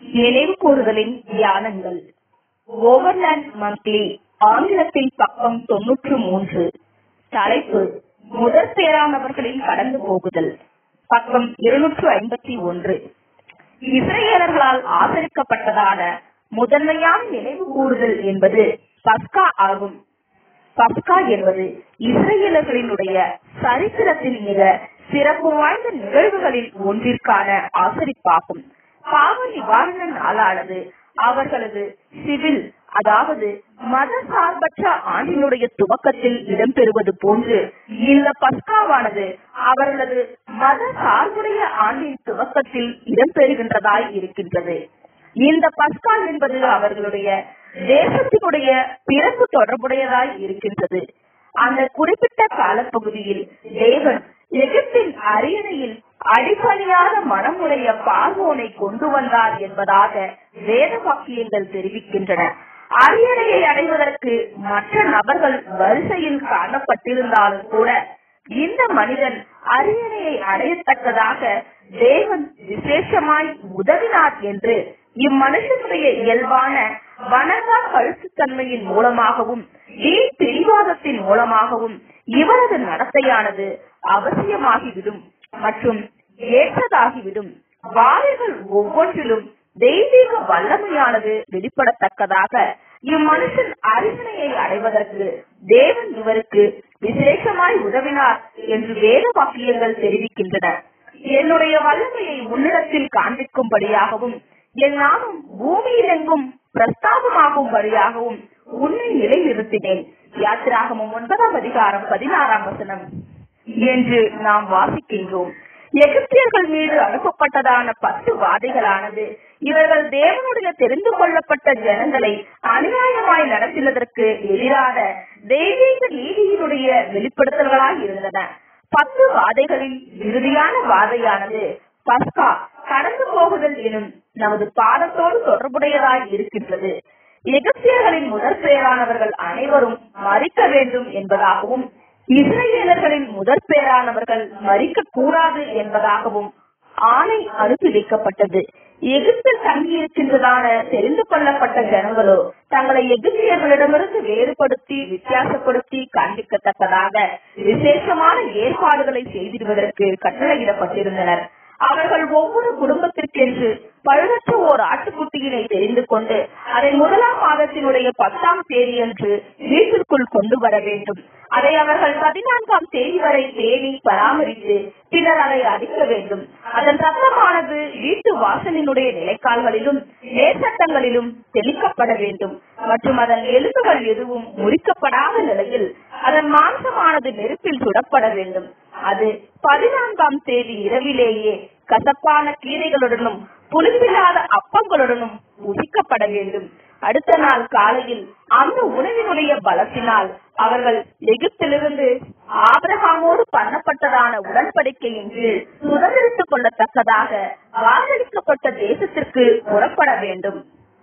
நினைவு கூறுதலின் தியானங்கள் overland monthly ஆங்கிலத்தில் பக்கம் தொன்னூற்று மூன்று தலைப்பு முதற் பேரானவர்களின் கடந்து போகுதல் பக்கம் இருநூற்று ஐம்பத்தி ஒன்று இஸ்ரேலர்களால் ஆதரிக்கப்பட்டதான முதன்மையான நினைவு கூறுதல் என்பது பஸ்கா ஆகும் பஸ்கா என்பது இஸ்ரேலர்களினுடைய சரித்திரத்தில் மிக சிறப்பு வாய்ந்த நிகழ்வுகளில் ஒன்றிற்கான ஆசரிப்பாகும் பாவ நிவாரண நாளானது அவர்களது சிவில் அதாவது மத சார்பற்ற ஆண்டினுடைய துவக்கத்தில் இடம்பெறுவது போன்று இந்த பஸ்காவானது அவர்களது மத சார்புடைய ஆண்டின் துவக்கத்தில் இடம்பெறுகின்றதாய் இருக்கின்றது இந்த பஸ்கா என்பது அவர்களுடைய தேசத்தினுடைய பிறப்பு தொடர்புடையதாய் இருக்கின்றது அந்த குறிப்பிட்ட காலப்பகுதியில் தேவன் எகிப்தின் அரியணையில் அடிப்படையான மனமுடைய பார்வோனை கொண்டு வந்தார் என்பதாக வேத வாக்கியங்கள் தெரிவிக்கின்றன அரியணையை அடைவதற்கு மற்ற நபர்கள் வரிசையில் காணப்பட்டிருந்தாலும் கூட இந்த மனிதன் அரியணையை அடையத்தக்கதாக தேவன் விசேஷமாய் உதவினார் என்று இம்மனுஷனுடைய இயல்பான வணங்கா கழுத்துத்தன்மையின் மூலமாகவும் வீண் பிடிவாதத்தின் மூலமாகவும் இவரது நடத்தையானது அவசியமாகிவிடும் மற்றும் ஏற்றதாகிவிடும் வாழைகள் ஒவ்வொன்றிலும் தெய்வீக வல்லமையானது வெளிப்படத்தக்கதாக இம்மனுஷன் அரியணையை அடைவதற்கு தேவன் இவருக்கு விசேஷமாய் உதவினார் என்று வேத வாக்கியங்கள் தெரிவிக்கின்றன என்னுடைய வல்லமையை உன்னிடத்தில் காண்பிக்கும்படியாகவும் என் நாமம் பூமியிலெங்கும் பிரஸ்தாபமாகும்படியாகவும் உன்னை நிலைநிறுத்தினேன் யாத்திராகமும் ஒன்பதாம் அதிகாரம் பதினாறாம் வசனம் என்று நாம் வாசிக்கின்றோம் எகிப்தியர்கள் மீது அனுப்பப்பட்டதான பத்து வாதைகளானது இவர்கள் தேவனுடைய தெரிந்து கொள்ளப்பட்ட ஜனங்களை அநியாயமாய் நடத்தினதற்கு எதிரான தெய்வீக நீதியினுடைய வெளிப்படுத்தல்களாய் இருந்தன பத்து வாதைகளில் இறுதியான வாதையானது பஸ்கா கடந்து போகுதல் எனும் நமது பாடத்தோடு தொடர்புடையதாய் இருக்கின்றது எகிப்தியர்களின் முதற் பெயரானவர்கள் அனைவரும் மறிக்க வேண்டும் என்பதாகவும் இஸ்ரேலர்களின் முதற் பேரானவர்கள் மறிக்க கூடாது என்பதாகவும் ஆணை அனுப்பி வைக்கப்பட்டது எகிப்தில் தங்கியிருக்கின்றதான தெரிந்து கொள்ளப்பட்ட ஜனங்களோ தங்களை எகிப்தியர்களிடமிருந்து வேறுபடுத்தி வித்தியாசப்படுத்தி காண்பிக்கத்தக்கதாக விசேஷமான ஏற்பாடுகளை செய்திடுவதற்கு கட்டளையிடப்பட்டிருந்தனர் அவர்கள் ஒவ்வொரு குடும்பத்திற்கென்று பழுதற்ற ஓர் ஆட்டுக்குட்டியினை தெரிந்து கொண்டு அதை முதலாம் மாதத்தினுடைய பத்தாம் தேதி அன்று வீட்டிற்குள் கொண்டு வர வேண்டும் அதை அவர்கள் பதினான்காம் தேதி வரை தேடி பராமரித்து பின்னர் அதை அடிக்க வேண்டும் அதன் ரத்தமானது வீட்டு வாசலினுடைய நிலைக்கால்களிலும் மேற்சட்டங்களிலும் தெளிக்கப்பட வேண்டும் மற்றும் அதன் எலும்புகள் எதுவும் முறிக்கப்படாத நிலையில் அதன் மாംசமானது நெருப்பில் சுடப்பட வேண்டும் அது பதினான்காம் தேதி இரவிலேயே கசப்பான கீரைகளுடனும் புளிப்பில்லாத அப்பங்களுடனும் உதிக்கப்பட வேண்டும் அடுத்த நாள் காலையில் அந்த உணவினுடைய பலத்தினால் அவர்கள் எகிப்திலிருந்து ஆபிரகாமோடு பண்ணப்பட்டதான உடன்படிக்கையின் கீழ் சுதந்திரித்துக் கொள்ளத்தக்கதாக வாக்களிக்கப்பட்ட தேசத்திற்கு புறப்பட வேண்டும்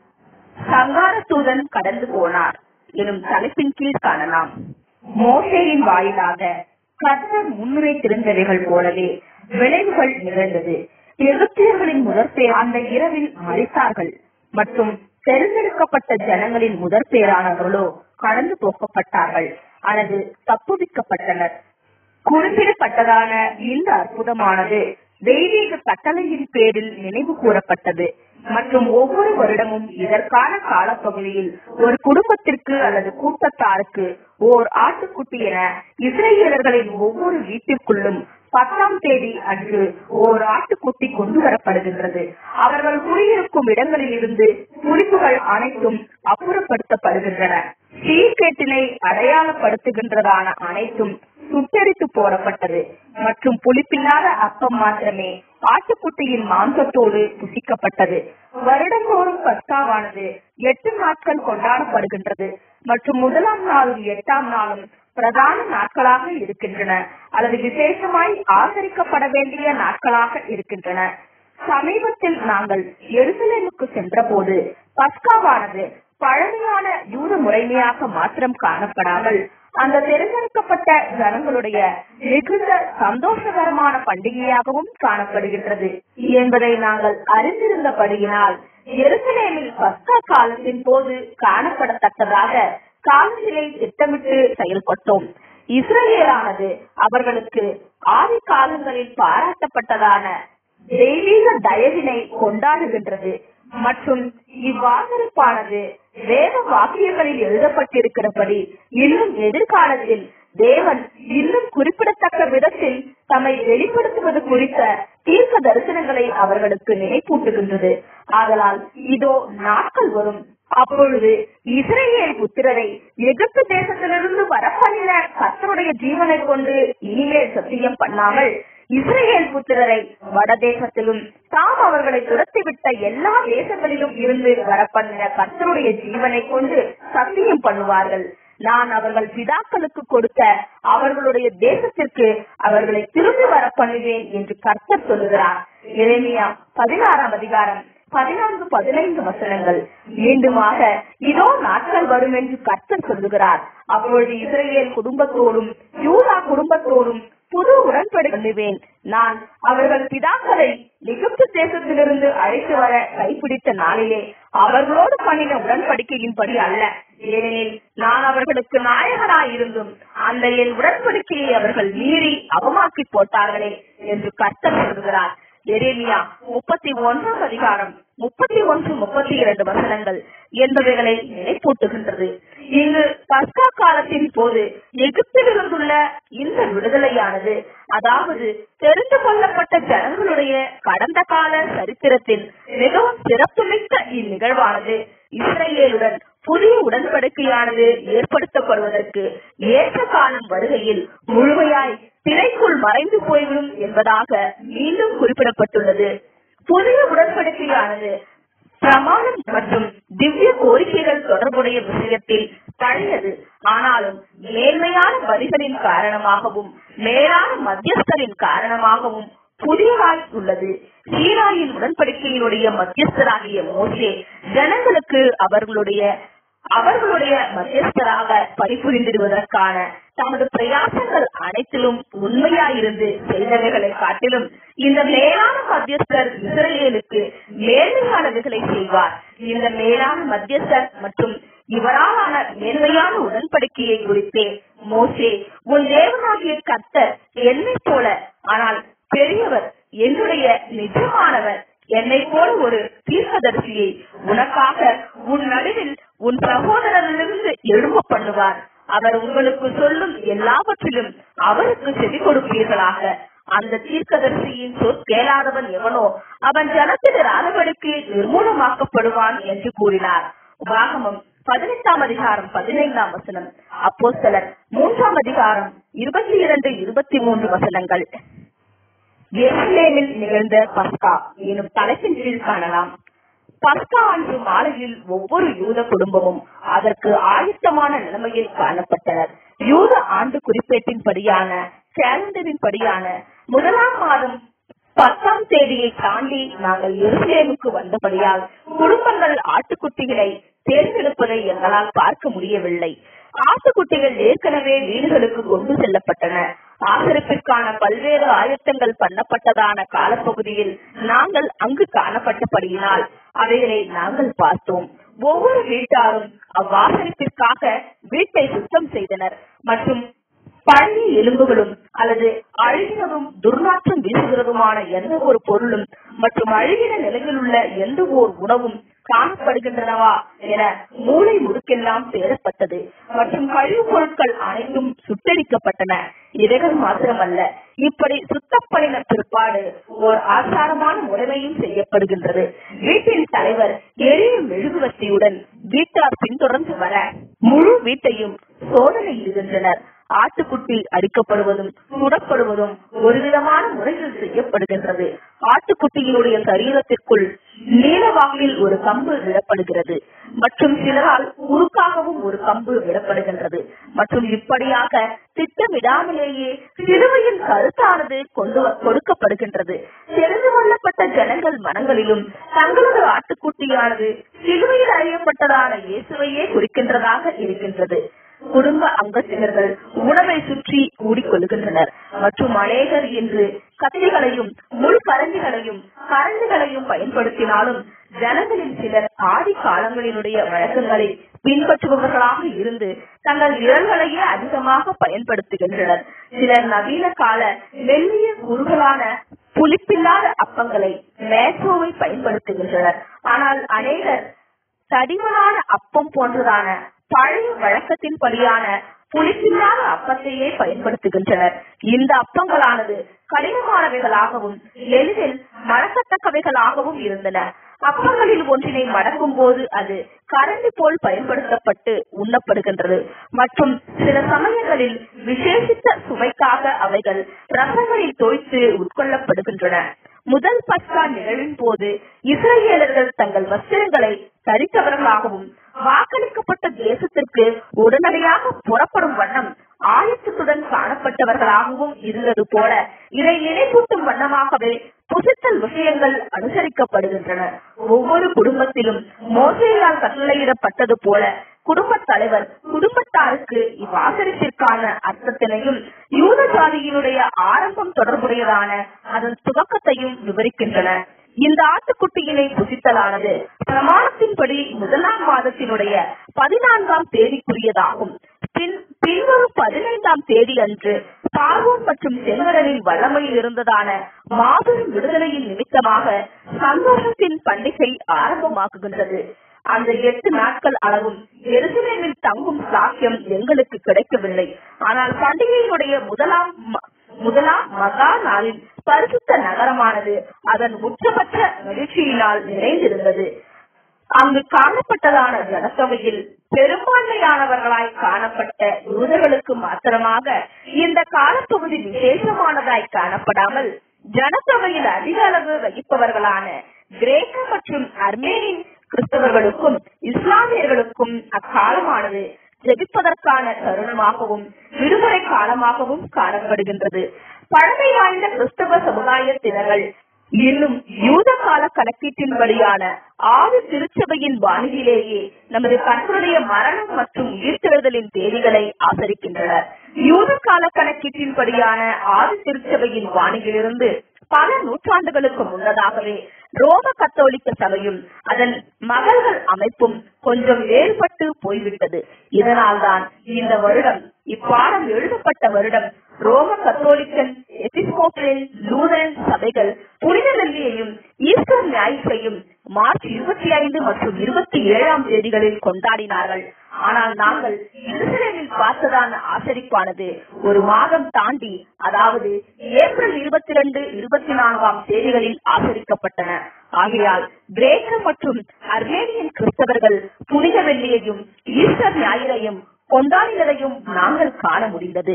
சங்கார தூதன் கடந்து போனார் எனும் தலைப்பின் கீழ் காணலாம் மோசேயின் வாயிலாக கர்த்தர் முன்னுரைத்திருந்தவைகள் போலவே விளைவுகள் நிகழ்ந்தது எகிப்தியர்களின் முதற்பேர் அந்த இரவில் மறித்தார்கள் மற்றும் தேர்ந்தெடுக்கப்பட்ட ஜனங்களின் முதற் பேரானவர்களோ கடந்து போக்கப்பட்டார்கள் அல்லது தப்புவிக்கப்பட்டனர் குறிப்பிடப்பட்டதான இந்த அற்புதமானது தெய்வீக கட்டளையின் பேரில் நினைவு கூறப்பட்டது மற்றும் ஒவ்வொரு வருடமும் இதற்கான காலப்பகுதியில் ஒரு குடும்பத்திற்கு அல்லது கூட்டத்தாருக்கு ஓர் ஆட்டுக்குட்டி என இஸ்ரேலர்களின் ஒவ்வொரு வீட்டிற்குள்ளும் பத்தாம் தேதி அன்று ஓர் ஆட்டுக்குட்டி கொண்டு வரப்படுகின்றது அவர்கள் குடியிருக்கும் இடங்களில் இருந்து குறிப்புகள் அனைத்தும் அப்புறப்படுத்தப்படுகின்றன சீர்கேட்டினை அடையாளப்படுத்துகின்றதான அனைத்தும் சுட்டரித்து போடப்பட்டது மற்றும் புளிப்பில்லாத அப்பம் மாத்திரமே ஆட்டுக்குட்டியின் மாம்சத்தோடு புசிக்கப்பட்டது வருடந்தோறும் பஸ்காவானது எட்டு நாட்கள் கொண்டாடப்படுகின்றது மற்றும் முதலாம் நாளும் எட்டாம் நாளும் பிரதான நாட்களாக இருக்கின்றன அல்லது விசேஷமாய் ஆதரிக்கப்பட வேண்டிய நாட்களாக இருக்கின்றன சமீபத்தில் நாங்கள் எருசலேமுக்கு சென்றபோது பஸ்காவானது பழமையான யூத முறைமையாக மாத்திரம் காணப்படாமல் அந்த தேர்ந்தெடுக்கப்பட்ட ஜனங்களுடைய மிகுந்த சந்தோஷகரமான பண்டிகையாகவும் காணப்படுகின்றது என்பதை நாங்கள் அறிந்திருந்தபடியினால் எருசலேமில் பஸ்கா காலத்தின் போது காணப்படத்தக்கதாக காலத்திலே திட்டமிட்டு செயல்பட்டோம் இஸ்ரேலானது அவர்களுக்கு ஆதி காலங்களில் பாராட்டப்பட்டதான தெய்வீக தயவினை கொண்டாடுகின்றது மற்றும் இவ்வாசரிப்பானது வேத வாக்கியங்களில் எழுதப்பட்டிருக்கிறபடி இன்னும் எதிர்காலத்தில் தேவன் இன்னும் குறிப்பிடத்தக்க விதத்தில் தம்மை வெளிப்படுத்துவது குறித்த தீர்க்க தரிசனங்களை அவர்களுக்கு நினைப்பூட்டுகின்றது ஆதலால் இதோ நாட்கள் வரும் அப்பொழுது இஸ்ரேல் புத்திரரை எகிப்து தேசத்திலிருந்து வரப்பண்ணின கர்த்தருடைய ஜீவனை கொண்டு இனிமேல் சத்தியம் பண்ணாமல் இஸ்ரேல் புத்திரரை வடதேசத்திலும் தாம் அவர்களை துரத்திவிட்ட எல்லா தேசங்களிலும் இருந்து வரப்பண்ணின கர்த்தருடைய ஜீவனை கொண்டு சத்தியம் பண்ணுவார்கள் நான் அவர்கள் பிதாக்களுக்கு கொடுத்த அவர்களுடைய தேசத்திற்கு அவர்களை திரும்பி வர பண்ணுவேன் என்று கர்த்தர் சொல்லுகிறார் எரேமியா பதினாறாம் அதிகாரம் பதினான்கு பதினைந்து வசனங்கள் மீண்டுமாக இதோ நாட்கள் வரும் என்று கர்த்தர் சொல்லுகிறார் அப்பொழுது இஸ்ரேல் குடும்பத்தோடும் யூதா குடும்பத்தோடும் புது உடன்படி பண்ணுவேன் நான் அவர்கள் பிதாக்களை எகிப்து தேசத்திலிருந்து அழைத்து வர கைப்பிடித்த நாளிலே அவர்களோடு பண்ணின உடன்படிக்கையின்படி அல்ல ஏனெனில் நான் அவர்களுக்கு நாயகனாயிருந்தும் அந்த என் உடன்படிக்கையை அவர்கள் மீறி அவமாக்கி போட்டார்களே என்று கர்த்தர் சொல்கிறார் எரேமியா முப்பத்தி ஒன்றாம் அதிகாரம் முப்பத்தி ஒன்று முப்பத்தி இரண்டு வசனங்கள் என்பவைகளை நினைப்பூட்டுகின்றது இங்கு பஸ்கா காலத்தின் போது எகிப்தில் இருந்துள்ள இந்த விடுதலையானது அதாவது தெரிந்து கொள்ளப்பட்ட ஜனங்களுடைய கடந்த கால சரித்திரத்தில் மிகவும் சிறப்புமிக்க இந்நிகழ்வானது இஸ்ரேலுடன் புதிய உடன்படிக்கையானது ஏற்படுத்தப்படுவதற்கு ஏற்ற காலம் வருகையில் முழுமையாய் திரைக்குள் மறைந்து போய்விடும் என்பதாக மீண்டும் குறிப்பிடப்பட்டுள்ளது புதிய உடன்படிக்கையானது பிரமாணம் மற்றும் திவ்ய கோரிக்கைகள் தொடர்புடைய விஷயத்தில் பழையது ஆனாலும் மேன்மையான வரிகளின் காரணமாகவும் மேலான மத்தியஸ்தரின் காரணமாகவும் புதியதாய் உள்ளது சீராயின் உடன்படிக்கையினுடைய மத்தியஸ்தராகிய மோசே ஜனங்களுக்கு அவர்களுடைய அவர்களுடைய மத்தியஸ்தராக பணிபுரிந்திடுவதற்கான தமது பிரயாசங்கள் அனைத்திலும் உண்மையாயிருந்து செய்தவைகளை காட்டிலும் இந்த மேலான மத்தியஸ்தர் இஸ்ரேலுக்கு மேன்மையானவைகளை செய்வார் இந்த மேலான மத்தியஸ்தர் மற்றும் இவராலான மேன்மையான உடன்படிக்கையை குறித்தே மோசே உன் தேவனாகிய கர்த்தர் என்னை போல ஆனால் பெரியவர் என்னுடைய நிஜமானவர் என்னை போல ஒரு தீர்க்கதரிசியை உனக்காக உன் நடுவில் உன் சகோதரரிலிருந்து எழும்ப பண்ணுவார் அவர் உங்களுக்கு சொல்லும் எல்லாவற்றிலும் அவருக்கு செவி கொடுப்பீர்களாக அந்த தீர்க்கதரிசியின் சொற் கேளாதவன் எவனோ அவன் ஜனத்தின் ராதபடிக்கு நிர்மூலமாக்கப்படுவான் என்று கூறினார் உபாகமம் பதினெட்டாம் அதிகாரம் பதினைந்தாம் வசனம் அப்போஸ்தலர் மூன்றாம் அதிகாரம் இருபத்தி இரண்டு இருபத்தி மூன்று வசனங்கள் எருசலேமில் நிகழ்ந்த பஸ்கா எனும் தலைப்பின் கீழ் காணலாம் பஸ்கா அன்று மாலையில் ஒவ்வொரு யூத குடும்பமும் அதற்கு ஆயத்தமான நிலைமையில் காணப்பட்டனர் யூத ஆண்டு குறிப்பேட்டின்படியான கேலண்டரின் படியான முதலாம் மாதம் பத்தாம் தேதியை தாண்டி நாங்கள் எருசலேமுக்கு வந்தபடியால் குடும்பங்கள் ஆட்டுக்குட்டிகளை தேர்ந்தெடுப்பதை எங்களால் பார்க்க முடியவில்லை ஆட்டுக்குட்டிகள் ஏற்கனவே வீடுகளுக்கு கொண்டு செல்லப்பட்டன ஆசரிப்பிற்கான பல்வேறு ஆயத்தங்கள் பண்ணப்பட்டதான காலப்பகுதியில் நாங்கள் அங்கு காணப்பட்டபடியினால் அவைகளை நாங்கள் பார்த்தோம் ஒவ்வொரு வீட்டாரும் அவ்வாசரிப்பிற்காக வீட்டை சுத்தம் செய்தனர் மற்றும் பழைய எலும்புகளும் அல்லது அழுகினதும் துர்நாற்றம் வீசுகிறதுமான எந்த ஒரு பொருளும் மற்றும் அழுகின நிலையில் உள்ள எந்த ஓர் உணவும் காணப்படுகின்றனவா என மூளை முடுக்கெல்லாம் தேடப்பட்டது மற்றும் கழிவுப் பொருட்கள் அனைத்தும் சுட்டரிக்கப்பட்டன இவைகள் மாத்திரமல்ல இப்படி சுத்தப்படின பிற்பாடு ஓர் ஆச்சாரமான முறைமையும் செய்யப்படுகின்றது வீட்டின் தலைவர் எரியும் மெழுகுவத்தியுடன் வீட்டார் பின்தொடர்ந்து வர முழு வீட்டையும் சோதனையிடுகின்றனர் ஆட்டுக்குட்டி அடிக்கப்படுவதும் சுடப்படுவதும் ஒரு விதமான முறையில் செய்யப்படுகின்றது ஆட்டுக்குட்டியினுடைய சரீரத்திற்குள் நீலவாகில் ஒரு கம்பு விடப்படுகிறது மற்றும் சிலரால் குறுக்காகவும் ஒரு கம்பு விடப்படுகின்றது மற்றும் இப்படியாக திட்டமிடாமலேயே சிலுவையின் கருத்தானது கொண்டு வ- கொடுக்கப்படுகின்றது தெரிந்து கொள்ளப்பட்ட ஜனங்கள் மனங்களிலும் தங்களது ஆட்டுக்குட்டியானது சிலுவையில் அறியப்பட்டதான இயேசுவையே குறிக்கின்றதாக இருக்கின்றது குடும்ப அங்கத்தினர்கள் உணவை சுற்றி கூடிக்கொள்கின்றனர் மற்றும் அநேகர் இன்று கத்திகளையும் முள் கரண்டிகளையும் கரண்டிகளையும் பயன்படுத்தினாலும் ஜனங்களில் சிலர் ஆதி காலங்களினுடைய வழக்கங்களை பின்பற்றுபவர்களாக இருந்து தங்கள் விரல்களையே அதிகமாக பயன்படுத்துகின்றனர் சிலர் நவீன கால மெல்லிய குறுகலான புளிப்பில்லாத அப்பங்களை மேட்ரோவை பயன்படுத்துகின்றனர் ஆனால் அநேகர் தடிமனான அப்பம் போன்றதான பழைய வழக்கத்தின்படியான புளிப்பில்லாத அப்பத்தையே பயன்படுத்துகின்றனர் இந்த அப்பங்களானது கடினமானவைகளாகவும் எளிதில் மறக்கத்தக்கவைகளாகவும் இருந்தன அப்பங்களில் ஒன்றினை மடக்கும் போது அது கரண்டி போல் பயன்படுத்தப்பட்டு உண்ணப்படுகின்றது மற்றும் சில சமயங்களில் விசேஷித்த சுவைக்காக அவைகள் ரசங்களில் தோய்த்து உட்கொள்ளப்படுகின்றன முதல் பஸ்கா நிகழ்வின் போது இஸ்ரேலர்கள் தங்கள் வஸ்திரங்களை தரித்தவர்களாகவும் வாக்களிக்கப்பட்ட தேசத்திற்கு உடனடியாக புறப்படும் வண்ணம் ஆயத்தத்துடன் காணப்பட்டவர்களாகவும் இருந்தது போல இதை நினைப்பூட்டும் வண்ணமாகவே புசித்தல் விஷயங்கள் அனுசரிக்கப்படுகின்றன ஒவ்வொரு குடும்பத்திலும் மோசையால் கட்டளையிடப்பட்டது போல குடும்பத் தலைவர் குடும்பத்தாருக்கு இவ்வாசனத்திற்கான அர்த்தத்தினையும் யூத ஜாதியினுடைய ஆரம்பம் தொடர்புடையதான அதன் துவக்கத்தையும் விவரிக்கின்றன இந்த ஆட்டுக்குட்டியினை புசித்தலானது பிரமாணத்தின்படி முதலாம் மாதத்தினுடைய பதினான்காம் தேதிக்குரியதாகும் பின் பின்வரும் பதினைந்தாம் தேதி அன்று பார்வோன் மற்றும் செங்கடலில் வல்லமையில் இருந்ததான மாபெரும் விடுதலையின் நிமித்தமாக சந்தோஷத்தின் பண்டிகை ஆரம்பமாக்குகின்றது அந்த எட்டு நாட்கள் அளவும் எருசலேமில் தங்கும் சாக்கியம் எங்களுக்கு கிடைக்கவில்லை ஆனால் பண்டிகையினுடைய முதலாம் ம- முதலாம் மகா நாளில் பரிசுத்த நகரமானது அதன் உச்சபட்ச மகிழ்ச்சியினால் நிறைந்திருந்தது அங்கு காணப்பட்டதான ஜனத்தொகையில் பெரும்பான்மையானவர்களாய் காணப்பட்ட யூதர்களுக்கு மாத்திரமாக இந்த காலப்பகுதி விசேஷமானதாய் காணப்படாமல் ஜனத்தொகையில் அதிக அளவு வகிப்பவர்களான கிரேக்க மற்றும் அர்மேனியன் கிறிஸ்தவர்களுக்கும் இஸ்லாமியர்களுக்கும் அக்காலமானது ஜெபிப்பதற்கான தருணமாகவும் விடுமுறை காலமாகவும் காணப்படுகின்றது பழமை வாய்ந்த கிறிஸ்தவ சமுதாயத்தினர்கள் இன்னும் யூத கால கணக்கீட்டின்படியான ஆறு திருச்சபையின் வானிலேயே நமது கர்த்தருடைய மரணம் மற்றும் உயிர்த்தெழுதலின் தேதிகளை ஆசரிக்கின்றனர் யூத கால கணக்கீட்டின்படியான ஆறு திருச்சபையின் வானிலிருந்து பல நூற்றாண்டுகளுக்கு முன்னதாகவே ரோம கத்தோலிக்க சபையும் அதன் மகள்கள் அமைப்பும் கொஞ்சம் வேறுபட்டு போய்விட்டது இதனால்தான் இந்த வருடம் இப்பாடம் எழுதப்பட்ட வருடம் ரோம கத்தோலிக்கன் எபிஸ்கோப்பலின் லூதரன் சபைகள் புனித வெள்ளியையும் ஈஸ்டர் ஞாயிற்றையும் மார்ச் இருபத்தி ஐந்து மற்றும் இருபத்தி ஏழாம் தேதிகளில் கொண்டாடினார்கள் ஆனால் நாங்கள் இஸ்ரேலில் பார்த்ததான ஆச்சரிப்பானது ஒரு மாதம் தாண்டி அதாவது ஏப்ரல் இருபத்தி ரெண்டு இருபத்தி நான்காம் தேதிகளில் ஆச்சரிக்கப்பட்டன ஆகையால் கிரேக்க மற்றும் அர்மேனியன் கிறிஸ்தவர்கள் புனித வெள்ளியையும் ஈஸ்டர் ஞாயிறையும் கொண்டாடினதையும் நாங்கள் காண முடிந்தது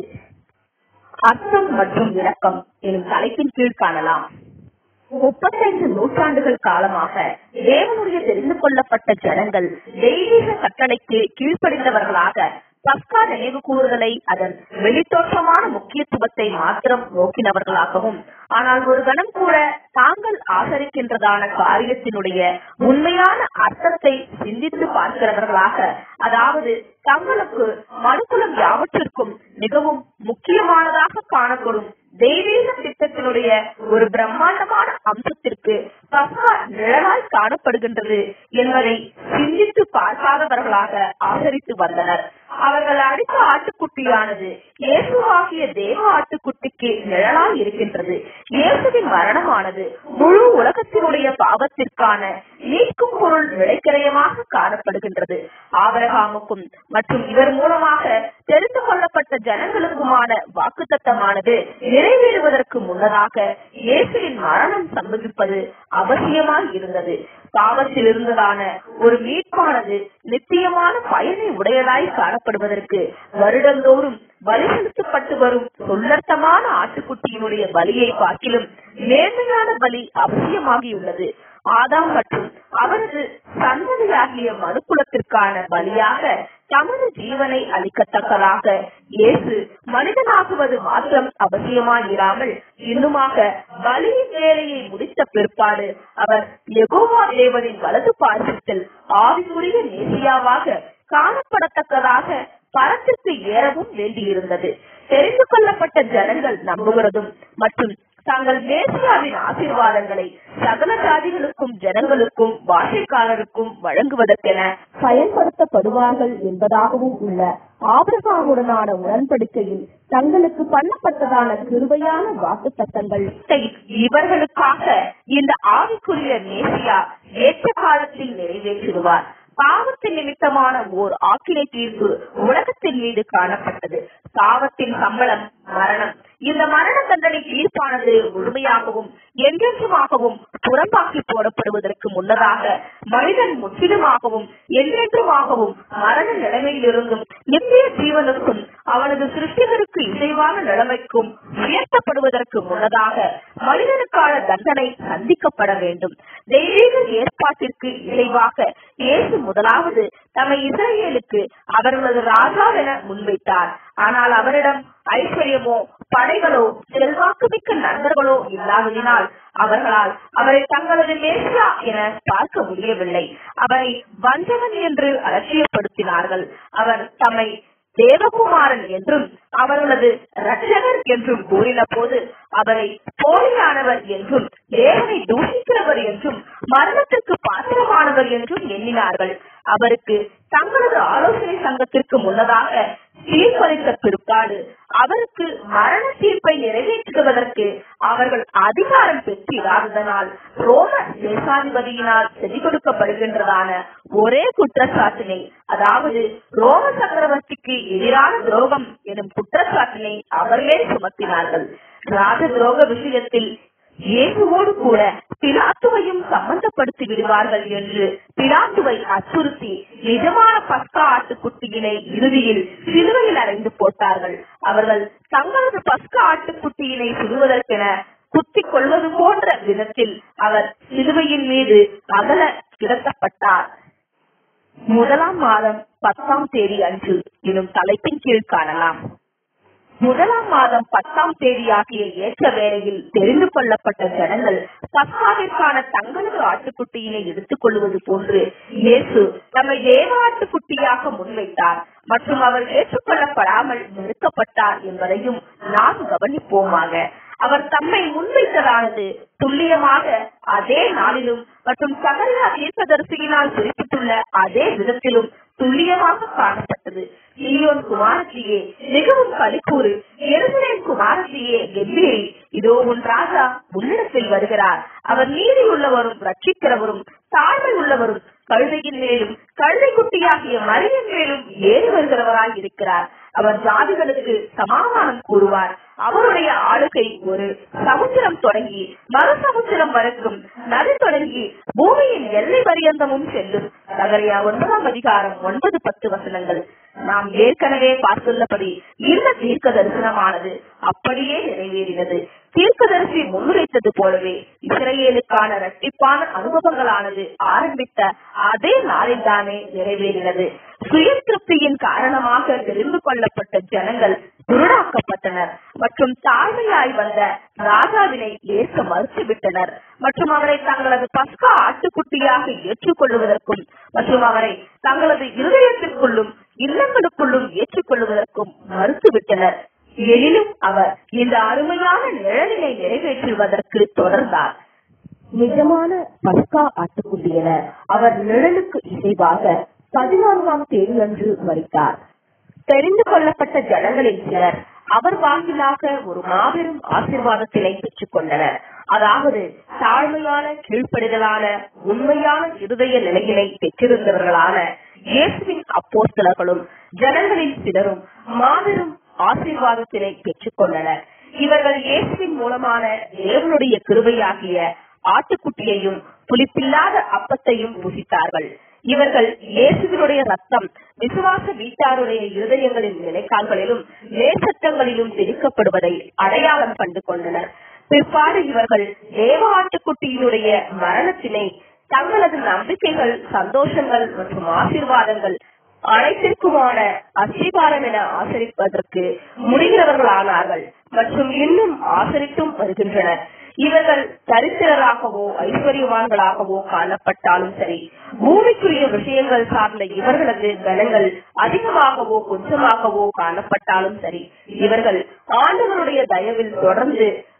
அர்த்தம் மற்றும் விளக்கம் எனும் தலைப்பின் கீழ் காணலாம் முப்பத்தைந்து நூற்றாண்டுகள் காலமாக தேவனுடைய தெரிந்து கொள்ளப்பட்ட ஜனங்கள் தெய்வீக கட்டளைக்கு கீழ்ப்படிந்தவர்களாக பஸ்கா நினைவு கூறுதலை அதன் வெளித்தோற்றமான முக்கியத்துவத்தை மாத்திரம் நோக்கினவர்களாகவும் ஆனால் ஒரு கணம் கூட தாங்கள் ஆசரிக்கின்றதான காரியத்தினுடைய உண்மையான அர்த்தத்தை சிந்தித்து பார்க்கிறவர்களாக அதாவது தங்களுக்கு மனுக்குலம் யாவற்றிற்கும் மிகவும் முக்கியமானதாக காணப்படும் தெய்வீக திட்டத்தினுடைய ஒரு பிரம்மாண்டமான அம்சத்திற்கு பஸ்கா நிழலாய் காணப்படுகின்றது என்பதை சிந்தித்து பார்க்காதவர்களாக ஆசரித்து வந்தனர் அவர்கள் அடித்த ஆட்டுக்குட்டியானது இயேசுவாகிய தேவ ஆட்டுக்குட்டிக்கு நிழலாய் இருக்கின்றது இயேசுவின் மரணமானது முழு உலகத்தினுடைய பாவத்திற்கான நீக்கும் பொருள் விளைக்கிரயமாக காணப்படுகின்றது ஆபரகாமுக்கும் மற்றும் இவர் மூலமாக தெரிந்து கொள்ளப்பட்ட ஜனங்களுக்குமான வாக்குத்தத்தமானது நிறைவேறுவதற்கு முன்னதாக இயேசுவின் மரணம் சம்பவிப்பது அவசியமாய் இருந்தது பாவத்தில் இருந்ததான ஒரு மீட்பானது நித்தியமான பயனை உடையதாய் காணப்படுவதற்கு வருடந்தோறும் பலி செலுத்தப்பட்டு வரும் சொல்லர்த்தமான ஆட்டுக்குட்டியினுடைய பலியை பார்க்கிலும் நேர்மையான பலி அவசியமாகியுள்ளது ஆதாம் மற்றும் அவரது சந்ததியாகிய மனுக்குலத்திற்கான பலியாக தமது ஜீவனை அளிக்கத்தக்கதாக இயேசு மனிதனாகுவது மாத்திரம் அவசியமாயிராமல் இன்னுமாக பலியின் வேலையை முடித்த பிற்பாடு அவர் யெகோவா தேவனின் வலது பார்சத்தில் ஆவிக்குரிய நேசியாவாக காணப்படத்தக்கதாக பரத்திற்கு ஏறவும் வேண்டியிருந்தது தெரிந்து கொள்ளப்பட்ட ஜனங்கள் நம்புகிறதும் மற்றும் தாங்கள் மேசியாவின் ஆசீர்வாதங்களை சகல ஜாதிகளுக்கும் ஜனங்களுக்கும் பாஷைக்காரருக்கும் வழங்குவதற்கென பயன்படுத்தப்படுவார்கள் என்பதாகவும் உள்ள ஆபிரகாமுடனான உடன்படிக்கையில் தங்களுக்கு பண்ணப்பட்டதான கிருபையான வாக்கு தத்தங்கள் இவர்களுக்காக இந்த ஆவிக்குரிய மேசியா ஏற்ற காலத்தில் நிறைவேற்றிடுவார் பாவத்தின் நிமித்தமான ஓர் ஆக்கினை தீர்ப்பு உலகத்தின் மீது காணப்பட்டது பாவத்தின் சம்பளம் மரணம் இந்த மரண தண்டனை தீர்ப்பானது முழுமையாகவும் என்றென்றுமாகவும் புறம்பாக்கி போடப்படுவதற்கு முன்னதாக மனிதன் முற்றிலுமாகவும் என்றென்றுமாகவும் மரண நிலைமையிலிருந்தும் நித்திய ஜீவனுக்கும் அவனது சிருஷ்டிகருக்கு இசைவான நிலைமைக்கும் உயர்த்தப்படுவதற்கு முன்னதாக மனிதனுக்கான தண்டனை சந்திக்கப்பட வேண்டும் தெய்வீக ஏற்பாட்டிற்கு இசைவாக இயேசு முதலாவது தம்மை இஸ்ரேலுக்கு அவர்களது ராஜாவென முன்வைத்தார் ஆனால் அவரிடம் ஐஸ்வர்யமோ படைகளோ செல்வாக்குமிக்க நண்பர்களோ இல்லாததினால் அவர்களால் அவரை தங்களது மேசியா என பார்க்க முடியவில்லை அவரை வஞ்சகன் என்று அலட்சியப்படுத்தினார்கள் அவர் தம்மை தேவகுமாரன் என்றும் அவர்களது ரட்சகர் என்றும் கூறின போது அவரை போலியானவர் என்றும் தேவனை தூஷிக்கிறவர் என்றும் மரணத்திற்கு பாத்திரமானவர் என்றும் எண்ணினார்கள் அவருக்கு தங்களது ஆலோசனை சங்கத்திற்கு முன்னதாக தீர்ப்பளித்த பிற்பாடு அவருக்கு மரண தீர்ப்பை நிறைவேற்றுவதற்கு அவர்கள் அதிகாரம் பெற்றிராததனால் ரோம தேசாதிபதியினால் செவி கொடுக்கப்படுகின்றதான ஒரே குற்றச்சாட்டினை அதாவது ரோம சக்கரவர்த்திக்கு எதிரான துரோகம் எனும் குற்றச்சாட்டினை அவர்களே சுமத்தினார்கள் ராஜ துரோக விஷயத்தில் இயேசுவோடு கூட பிலாத்துவையும் சம்பந்தப்படுத்தி விடுவார்கள் என்று பிலாத்துவை அச்சுறுத்தி நிஜமான பஸ்கா ஆட்டுக்குட்டியினை இறுதியில் சிலுவையில் அறைந்து போட்டார்கள் அவர்கள் தங்களது பஸ்கா ஆட்டுக்குட்டியினை சுடுவதற்கென குத்திக் கொள்வது போன்ற விதத்தில் அவர் சிலுவையின் மீது அகல கிடத்தப்பட்டார் முதலாம் மாதம் பத்தாம் தேதி அன்று எனும் தலைப்பின் கீழ் காணலாம் முதலாம் மாதம் பத்தாம் தேதி ஆகிய ஏற்ற வேளையில் தெரிந்து கொள்ளப்பட்ட ஜனங்கள் பஸ்காவிற்கான தங்களது ஆட்டுக்குட்டியினை எடுத்துக் கொள்வது போன்று இயேசு தம்மை தேவ ஆட்டுக்குட்டியாக முன்வைத்தார் மற்றும் அவர் ஏற்றுக்கொள்ளப்படாமல் நிறுத்தப்பட்டார் என்பதையும் நாம் கவனிப்போமாக அவர் தம்மை முன்வைத்ததானது துல்லியமாக அதே நாளிலும் மற்றும் சகரியா தீர்க்கதரிசியினால் குறிப்பிட்டுள்ள அதே விதத்திலும் துல்லியமாக காணப்பட்டது சீயோன் குமாரத்தியே மிகவும் களிக்கூறு எருசலேம் குமாரத்தியே கம்பீரி இதோ உன் ராஜா உன்னிடத்தில் வருகிறார் அவர் நீதி உள்ளவரும் ரட்சிக்கிறவரும் தாழ்மை உள்ளவரும் கழுதையின் மேலும் கழுதை குட்டியாகிய மரியின் மேலும் ஏறி வருகிறவராய் இருக்கிறார் அவர் ஜாதிகளுக்கு சமாதானம் கூறுவார் அவருடைய ஆளுகை ஒரு சமுத்திரம் தொடங்கி மறு சமுத்திரம் வரைக்கும் நதி தொடங்கி பூமியின் எல்லை பரியந்தமும் செல்லும் நகரியா ஒன்பதாம் அதிகாரம் ஒன்பது பத்து வசனங்கள் நாம் ஏற்கனவே பார்த்துள்ளபடி இந்த தீர்க்க தரிசனமானது அப்படியே நிறைவேறினது தீர்க்கதரிசி முன்னுரைத்தது போலவே இஸ்ரேலுக்கான இரட்டிப்பான அனுபவங்களானது ஆரம்பித்த அதே நாளில் தானே நிறைவேறினது சுய திருப்தியின் காரணமாக தெரிந்து கொள்ளப்பட்ட ஜனங்கள் குருடாக்கப்பட்டனர் மற்றும் தாழ்மையாய் வந்த ராஜாவினை ஏற்க மறுத்துவிட்டனர் மற்றும் அவரை தங்களது பஸ்கா ஆட்டுக்குட்டியாக ஏற்றுக்கொள்வதற்கும் மற்றும் அவரை தங்களது இருதயத்திற்குள்ளும் இல்லங்களுக்குள்ளும் ஏற்றுக்கொள்வதற்கும் மறுத்துவிட்டனர் எனினும் அவர் இந்த அருமையான நிழலினை நிறைவேற்றுவதற்கு தொடர்ந்தார் நிஜமான பஸ்கா ஆட்டுக்குட்டி என அவர் நிழலுக்கு இசைவாக பதினான்காம் தேதி அன்று மறித்தார் தெரிந்து கொள்ளப்பட்ட ஜனங்களில் சிலர் அவர் வாயிலாக ஒரு மாபெரும் ஆசீர்வாதத்தினை பெற்றுக் கொண்டனர் அதாவது தாழ்மையான கீழ்ப்படிதலான உண்மையான இருதய நிலையினை பெற்றிருந்தவர்களான இயேசுவின் அப்போஸ்தலர்களும் ஜனங்களில் சிலரும் மாபெரும் ஆசீர்வாதத்தினை பெற்றுக் கொண்டனர் இவர்கள் இயேசுவின் மூலமான தேவனுடைய கிருபையாகிய ஆட்டுக்குட்டியையும் புளிப்பில்லாத அப்பத்தையும் புசித்தார்கள் இவர்கள் இயேசுவினுடைய ரத்தம் விசுவாச வீட்டாருடைய இருதயங்களின் நிலைக்கால்களிலும் நேசத்தங்களிலும் தெளிக்கப்படுவதை அடையாளம் கண்டு கொண்டனர் பிற்பாடு இவர்கள் தேவ ஆட்டுக்குட்டியினுடைய மரணத்தினை தங்களது நம்பிக்கைகள் சந்தோஷங்கள் மற்றும் ஆசீர்வாதங்கள் அனைத்திற்குமான அஸ்திபாரம் என ஆசரிப்பதற்கு முடிகிறவர்களானார்கள் மற்றும் இன்னும் ஆசரித்தும் வருகின்றனர் இவர்கள் தரித்திரராகவோ ஐஸ்வர்யவான்களாகவோ காணப்பட்டாலும் சரி பூமிக்குரிய விஷயங்கள் சார்ந்த இவர்களது கனங்கள் அதிகமாகவோ கொஞ்சமாகவோ காணப்பட்டாலும் சரி இவர்கள் ஆண்டவருடைய தயவில் தொடர்ந்து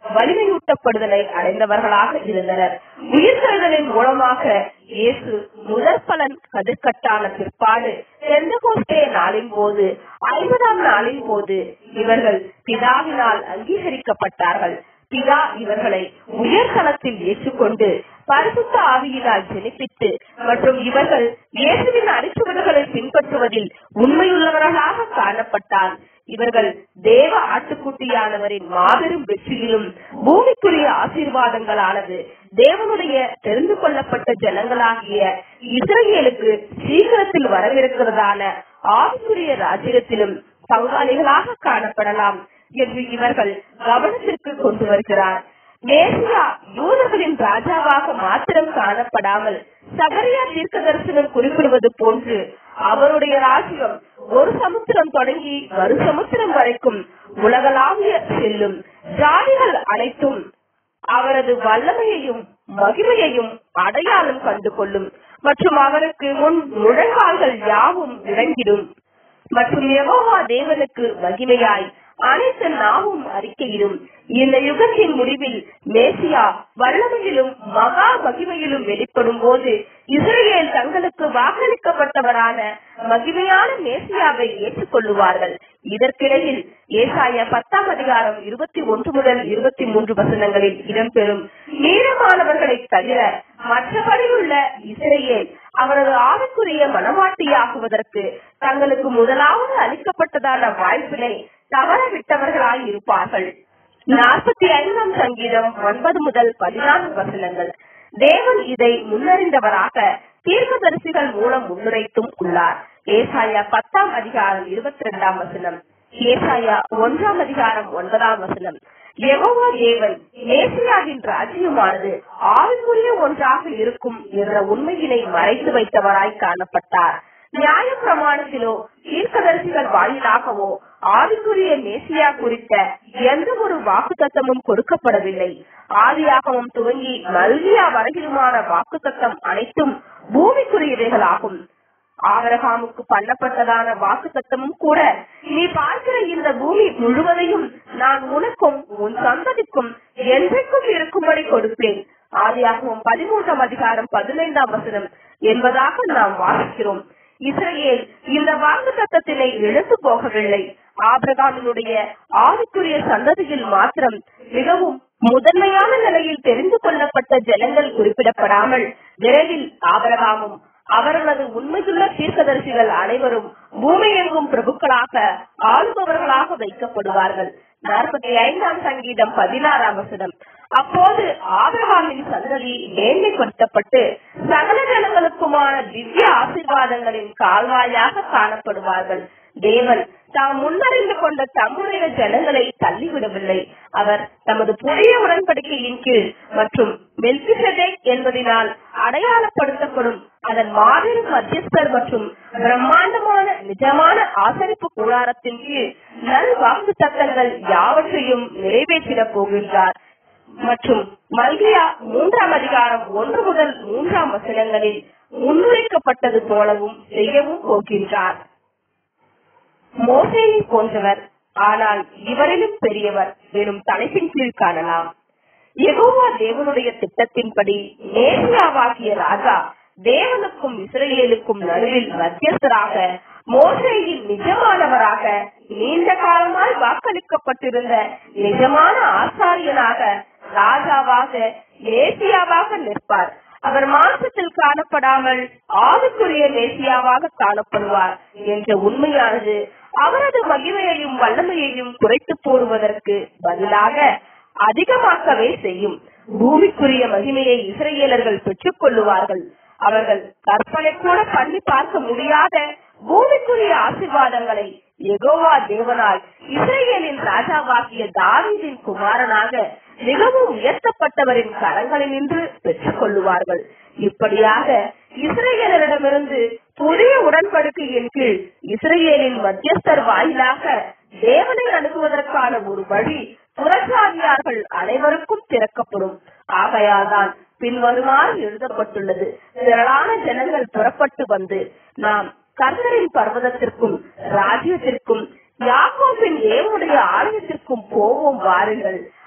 வலிமையூட்டப்படுதலை அடைந்தவர்களாக இருந்தனர் உயிர்த்தெழுதலின் மூலமாக இயேசு முதற் பலன் கதிர்கட்டான பிற்பாடு பெந்தகோஸ்தே நாளின் போது ஐம்பதாம் நாளின் போது இவர்கள் பிதாவினால் அங்கீகரிக்கப்பட்டார்கள் பிதா இவர்களை உயர்தளத்தில் ஏற்றுக்கொண்டு பரிசுத்த ஆவியினால் ஜெனிப்பித்து மற்றும் இவர்கள் இயேசுவின் அடிச்சுவடுகளை பின்பற்றுவதில் உண்மையுள்ளவர்களாக காணப்பட்டால் இவர்கள் தேவ ஆட்டுக்குட்டியானவரின் மாபெரும் வெற்றியிலும் பூமிக்குரிய ஆசீர்வாதங்களானது தேவனுடைய தெரிந்து கொள்ளப்பட்ட ஜனங்களாகிய இஸ்ரேலுக்கு சீக்கிரத்தில் வரவிருக்கிறதான ஆவிக்குரிய ராஜ்யத்திலும் பங்காளிகளாக காணப்படலாம் என்று இவர்கள் கவனத்திற்கு கொண்டு வருகிறார் மேசியா யூதர்களின் ராஜாவாக மாத்திரம் காணப்படாமல் சகரியா தீர்க்க தரிசனம் குறிப்பிடுவது போன்று அவருடைய ராஜ்யம் ஒரு சமுத்திரம் தொடங்கி மறு சமுத்திரம் வரைக்கும் உலகளாவிய செல்லும் ஜாதிகள் அனைத்தும் அவரது வல்லமையையும் மகிமையையும் அடையாளம் கண்டு கொள்ளும் மற்றும் அவருக்கு முன் முழங்கால்கள் யாவும் இறங்கிடும் மற்றும் யெகோவா தேவனுக்கு மகிமையாய் அனைத்து நாவும் அறிக்கையிடும் இந்த யுகத்தின் முடிவில் மேசியா வல்லமையிலும் மகா மகிமையிலும் வெளிப்படும் போது இஸ்ரேல் தங்களுக்கு வாக்களிக்கப்பட்டவரான மகிமையான மேசியாவை ஏற்றுக்கொள்ளுவார்கள் இதற்கிடையில் ஏசாய பத்தாம் அதிகாரம் இருபத்தி ஒன்று முதல் இருபத்தி மூன்று வசனங்களில் இடம்பெறும் நீளமானவர்களை தவிர மற்றபடி உள்ள இஸ்ரேல் அவரது ஆவிக்குரிய மனமாட்டியாகுவதற்கு தங்களுக்கு முதலாவது அளிக்கப்பட்டதான வாய்ப்பினை தவறவிட்டவர்களாய் இருப்பார்கள் நாற்பத்தி ஐந்தாம் சங்கீதம் ஒன்பது முதல் பதினான்கு வசனங்கள் தேவன் இதை முன்னறிந்தவராக தீர்க்கதரிசிகள் மூலம் முன்னுரைத்தும் உள்ளார் ஏசாயா பத்தாம் அதிகாரம் இருபத்தி இரண்டாம் வசனம் ஏசாயா ஒன்றாம் அதிகாரம் ஒன்பதாம் வசனம் யெகோவா தேவன் மேசியாவின் ராஜ்யமானது ஆவிக்குரிய ஒன்றாக இருக்கும் என்ற உண்மையினை மறைத்து வைத்தவராய் காணப்பட்டார் நியாய பிரமாணத்திலோ தீர்க்கதரிசிகள் வாயிலாகவோ ஆவிக்குரிய மேசியா குறித்த எந்த ஒரு வாக்குத்தத்தமும் கொடுக்கப்படவில்லை ஆதியாகமும் துவங்கி மல்கியா வரையிலுமான வாக்குத்தத்தம் அனைத்தும் பூமிக்குரியவைகளாகும் ஆபரகாமுக்கு பண்ணப்பட்டதான வாக்கு தத்தமும் கூட நீ பார்க்கிற இந்த பூமி முழுவதையும் நான் உனக்கும் உன் சந்ததிக்கும் என்றைக்கும் இருக்கும்படி கொடுப்பேன் ஆதியாகவும் பதிமூன்றாம் அதிகாரம் பதினைந்தாம் வசனம் என்பதாக நாம் வாசிக்கிறோம் இஸ்ரேல் இந்த வாக்கு தத்தத்தினை இழந்து போகவில்லை ஆபிரகாமினுடைய ஆவிக்குரிய சந்ததியில் மாத்திரம் மிகவும் முதன்மையான நிலையில் தெரிந்து கொள்ளப்பட்ட ஜனங்கள் குறிப்பிடப்படாமல் விரைவில் ஆபரகாமும் அவர்களது உண்மையுள்ள தீர்க்கதரிசிகள் அனைவரும் பூமியெங்கும் பிரபுக்களாக ஆளுபவர்களாக வைக்கப்படுவார்கள் நாற்பத்தி ஐந்தாம் சங்கீதம் பதினாறாம் வசனம் அப்போது ஆபிரகாமின் சந்ததி மேன்மைப்படுத்தப்பட்டு சகல ஜனங்களுக்குமான திவ்ய ஆசீர்வாதங்களின் கால்வாயாக காணப்படுவார்கள் தேவன் தாம் முன்னறிந்து கொண்ட தம்முடைய ஜனங்களை தள்ளிவிடவில்லை அவர் தமது புதிய உடன்படிக்கையின் கீழ் மற்றும் மெல்கிசெதேக் என்பதினால் அடையாளப்படுத்தப்படும் அதன் மாபெரும் மத்தியஸ்தர் மற்றும் பிரம்மாண்டமான நிஜமான ஆசரிப்பு கூடாரத்தின் கீழ் நல் வாக்கு தத்தங்கள் யாவற்றையும் நிறைவேற்றிடப் போகின்றார் மற்றும் மல்கியா மூன்றாம் அதிகாரம் ஒன்று முதல் மூன்றாம் வசனங்களில் முன்னுரைக்கப்பட்டது போலவும் செய்யவும் போகின்றார் மோசேயை போன்றவர் ஆனால் இவரிலும் பெரியவர் எனும் தலைப்பின் கீழ் காணலாம் யெகோவா தேவனுடைய திட்டத்தின்படி நேசியாவாகிய ராஜா தேவனுக்கும் இஸ்ரேலுக்கும் நடுவில் மத்தியஸ்தராக மோசேயின் நிஜமானவராக நீண்ட காலமாய் வாக்களிக்கப்பட்டிருந்த நிஜமான ஆசாரியனாக ராஜாவாக மேசியாவாக நிற்பார் அவர் மாசத்தில் காணப்படாமல் ஆவிக்குரிய மேசியாவாக காணப்படுவார் என்ற உண்மையானது அவரது மகிமையையும் வல்லமையையும் குறைத்து போடுவதற்கு பதிலாக அதிகமாக்கவே செய்யும் பூமிக்குரிய மகிமையை இஸ்ரேலர்கள் பெற்றுக் கொள்ளுவார்கள் அவர்கள் கற்பனை கூட பண்ணி பார்க்க முடியாத பூமிக்குரிய ஆசீர்வாதங்களை எகோவா தேவனால் இஸ்ரேலின் ராஜாவாகிய தாவீதின் குமாரனாக மிகவும் உயர்த்தப்பட்டவரின் கரங்களினின்று பெற்றுக் கொள்ளுவார்கள் இப்படியாக இஸ்ரேலரிடமிருந்து புதிய உடன்படிக்கையின் கீழ் இஸ்ரேலின் மத்தியஸ்தர் வாயிலாக தேவனை அணுகுவதற்கான ஒரு வழி புறச்சாதியார்கள் அனைவருக்கும் திறக்கப்படும் ஆகையால்தான் பின்வருமாறு எழுதப்பட்டுள்ளது திரளான ஜனங்கள் புறப்பட்டு வந்து நாம் கர்த்தரின் பர்வதத்திற்கும் ராஜ்யத்திற்கும் யாக்கோபின் தேவனுடைய ஆலயத்திற்கும் போவோம் வாருங்கள்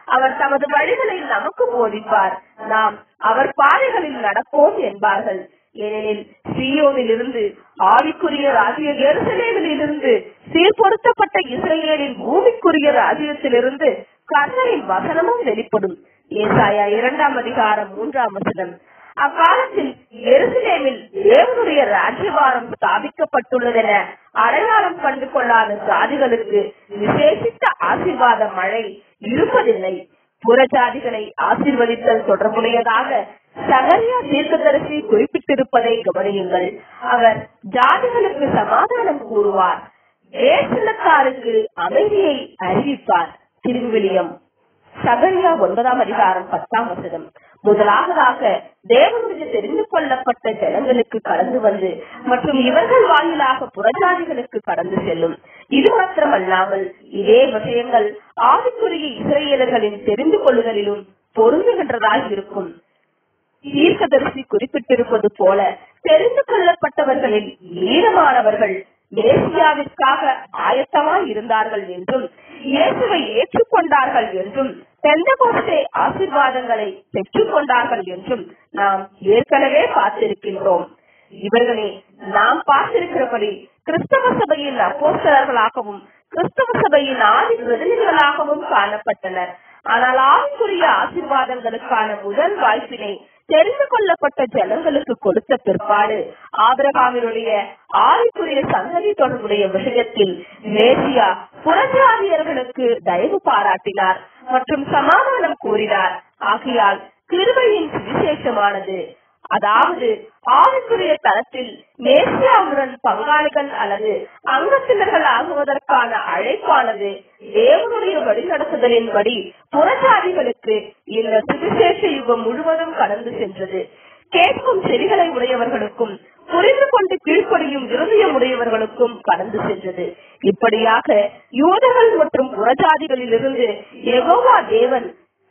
அவர் தமது வழிகளை நமக்கு போதிப்பார் நாம் அவர் பாதைகளில் நடப்போம் என்பார்கள் ஏனெனில் சியோனில் இருந்து ஆவிக்குரிய ராஜ்ய எருசலேமில் இருந்து சீர்பொருத்தப்பட்ட இஸ்ரேலின் பூமிக்குரிய ராஜ்யத்திலிருந்து கர்த்தரின் வசனமும் வெளிப்படும் ஏசாயா இரண்டாம் அதிகாரம் மூன்றாம் வசனம் அக்காலத்தில் எருசலேமில் தேவனுடைய ராஜ்யபாரம் ஸ்தாபிக்கப்பட்டுள்ளதென அடையாளம் கண்டு கொள்ளாத சாதிகளுக்கு விசேஷித்த ஆசீர்வாத மழை இருப்பதில்லை புறஜாதிகளை ஆசீர்வதித்தல் தொடர்புடையதாக சகரியா தீர்க்கதரிசி குறிப்பிட்டிருப்பதை கவனியுங்கள் அவர் ஜாதிகளுக்கு சமாதானம் கூறுவார் தேசனத்தாருக்கு அமைதியை அறிவிப்பார் திருவிவிலியம் சகரியா ஒன்பதாம் அதிகாரம் பத்தாம் வசனம் முதலாவதாக தேவனுடைய தெரிந்து கொள்ளப்பட்ட ஜனங்களுக்கு கடந்து வந்து மற்றும் இவர்கள் வாயிலாக புறஜாதிகளுக்கு கடந்து செல்லும் இது மாத்திரமல்லாமல் இதே விஷயங்கள் ஆவிக்குரிய இஸ்ரேலர்களின் தெரிந்து கொள்ளுதலிலும் பொருந்துகின்றதாக இருக்கும் தீர்க்கதரிசி குறிப்பிட்டிருப்பது போல தெரிந்து கொள்ளப்பட்டவர்களில் ஈரமானவர்கள் மேசியாவிற்காக ஆயத்தமாய் இருந்தார்கள் என்றும் இயேசுவை ஏற்றுக்கொண்டார்கள் என்றும் பெந்தகோஸ்தே ஆசீர்வாதங்களை பெற்றுக் கொண்டார்கள் என்றும் நாம் ஏற்கனவே பார்த்திருக்கின்றோம் இவர்களே நாம் பார்த்திருக்கிறபடி கிறிஸ்தவ சபையின் அப்போஸ்தலர்களாகவும் கிறிஸ்தவ சபையின் ஆதி பிரதிநிதிகளாகவும் காணப்பட்டனர் ஆனால் ஆவிக்குரிய ஆசீர்வாதங்களுக்கான முதல் வாய்ப்பினை தெரிந்து கொள்ளப்பட்ட ஜனங்களுக்கு கொடுத்த பிற்பாடு ஆபிரகாமினுடைய ஆவிக்குரிய சந்ததி தொடர்புடைய விஷயத்தில் மேசியா புறஜாதியர்களுக்கு தயவு பாராட்டினார் மற்றும் சமாதானம் கூறினார் ஆகையால் கிருபையின் சுவிசேஷமானது அதாவது ஆவிக்குரிய தளத்தில் மேசியாவுடன் பங்காளிகள் அல்லது அங்கத்தினர்கள் ஆகுவதற்கான அழைப்பானது தேவனுடைய வழிநடத்துதலின்படி புறஜாதிகளுக்கு இந்த சுவிசேஷ யுகம் முழுவதும் கடந்து சென்றது கேட்கும் செவிகளை உடையவர்களுக்கும் புரிந்து கொண்டு கீழ்ப்படியும் இருதயம் உடையவர்களுக்கும் கடந்து சென்றது இப்படியாக யூதர்கள் மற்றும் புறஜாதிகளிலிருந்து எகோவா தேவன்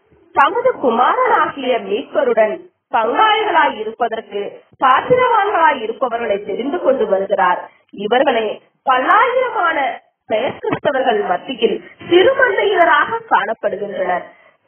தமது குமாரனாகிய மீட்பருடன் பங்காளிகளாய் இருப்பதற்கு பாத்திரவான்களாய் இருப்பவர்களை தெரிந்து கொண்டு வருகிறார் இவர்களே பல்லாயிரமான பெயர் கிறிஸ்தவர்கள் மத்தியில் சிறுமந்தையினராக காணப்படுகின்றனர்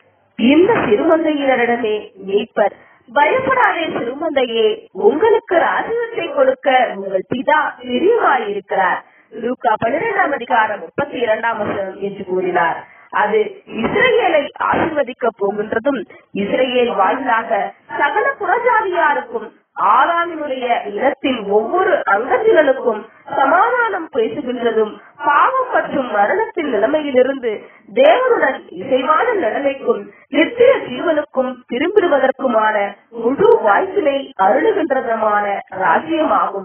இந்த சிறுமந்தையினரிடமே மீட்பர் பயப்படாதே சிறுமந்தையே உங்களுக்கு ராஜ்யத்தை கொடுக்க உங்கள் பிதா பிரியமாயிருக்கிறார் லூக்கா பன்னிரெண்டாம் அதிகாரம் முப்பத்தி இரண்டாம் வசனம் என்று கூறினார் அது இஸ்ரேலை ஆசிர்வதிக்க போகின்றதும் இஸ்ரேல் வாயிலாக சகல புறஜாதியாருக்கும் ஆதாமினுடைய இனத்தின் ஒவ்வொரு அங்கத்தினருக்கும் சமாதானம் பேசுகின்றதும் பாவம் மற்றும் மரணத்தின் நிலைமையிலிருந்து தேவனுடன் இசைவான நிலைமைக்கும் நித்திய ஜீவனுக்கும் திரும்பிடுவதற்குமான முழு வாய்ப்பினை அருளுகின்றதுமான ராஜ்யமாகும்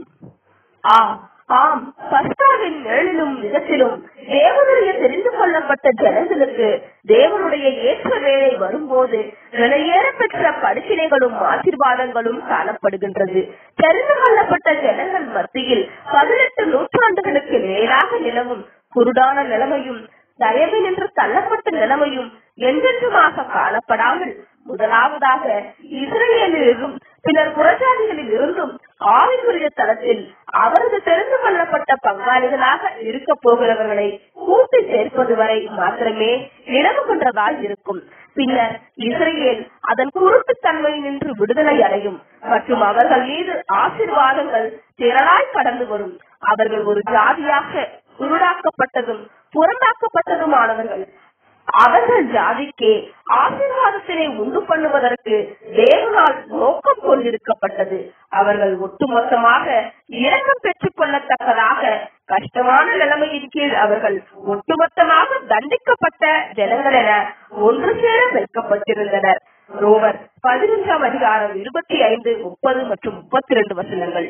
ஆம் ஆம் பஸ்காவின் நிழலிலும் விதத்திலும் தேவனுடைய தெரிந்து கொள்ளப்பட்ட ஜனங்களுக்கு தேவனுடைய ஏற்ற வேலை வரும்போது விலையேற பெற்ற படிப்பினைகளும் ஆசீர்வாதங்களும் காணப்படுகின்றது தெரிந்து கொள்ளப்பட்ட ஜனங்கள் மத்தியில் பதினெட்டு நூற்றாண்டுகளுக்கு மேலாக நிலவும் குருடான நிலைமையும் தயவு நின்று தள்ளப்பட்ட நிலைமையும் என்றென்றுமாக காணப்படாமல் முதலாவதாக இஸ்ரேலிலும் பின்னர் புறஜாதிகளில் இருந்தும் ஆவிக்குரிய தளத்தில் அவரது தெரிந்து கொள்ளப்பட்ட பங்காளிகளாக இருக்க போகிறவர்களை கூட்டி சேர்ப்பது வரை மாத்திரமே நிலவு கொண்டதாய் இருக்கும் பின்னர் இஸ்ரேல் அதன் குருட்டுத்தன்மை நின்று விடுதலை அடையும் மற்றும் அவர்கள் மீது ஆசீர்வாதங்கள் திரளாய் கடந்து வரும் அவர்கள் ஒரு ஜாதியாக குருடாக்கப்பட்டதும் புறந்தாக்கப்பட்டதுமானவர்கள் அவர்கள் ஜாதிக்கே ஆசீர்வாதத்தினை உண்டு பண்ணுவதற்கு தேவனால் நோக்கம் கொண்டிருக்கப்பட்டது அவர்கள் ஒட்டுமொத்தமாக இறக்கம் பெற்றுக் கொள்ளத்தக்கதாக கஷ்டமான நிலைமையின் கீழ் அவர்கள் ஒட்டுமொத்தமாக தண்டிக்கப்பட்ட ஜனங்கள் என ஒன்று சேர வைக்கப்பட்டிருந்தனர் ரோவர் பதினஞ்சாம் அதிகாரம் இருபத்தி ஐந்து முப்பது மற்றும் முப்பத்தி ரெண்டு வசனங்கள்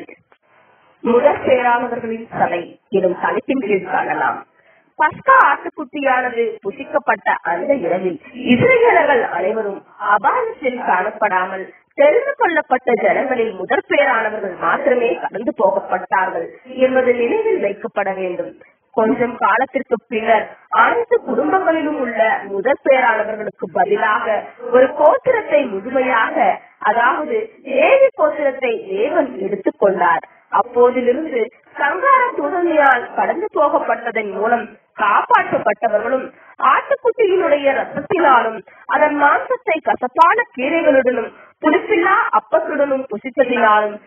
முதற் சேரானவர்களின் சபை எனும் தலைப்பின் கீழ் காணலாம் பஸ்கா ஆட்டுக்குட்டியானது புசிக்கப்பட்ட அந்த இரவில் இஸ்ரேலர்கள் அனைவரும் அபாயத்தில் காணப்படாமல் தெரிந்து கொள்ளப்பட்ட ஜனங்களில் முதற் பேரானவர்கள் மாத்திரமே கடந்து போகப்பட்டார்கள் என்பது நினைவில் வைக்கப்பட வேண்டும் கொஞ்சம் காலத்திற்கு பின்னர் அனைத்து குடும்பங்களிலும் உள்ள முதற் பேரானவர்களுக்கு பதிலாக ஒரு கோத்திரத்தை முழுமையாக அதாவது தேவி கோத்திரத்தை தேவன் எடுத்துக் கொண்டார் அப்போதிலிருந்து சங்கார தூதனையால் கடந்து போகப்பட்டதன் மூலம் காப்பாற்றப்பட்டவர்களும் ஆட்டுக்குட்டியினுடைய ரத்தத்தினாலும் அதன் மாംசத்தை கசப்பான கீரைகளுடனும் புளிப்பில்லா அப்பத்துடனும் புசித்ததினாலும்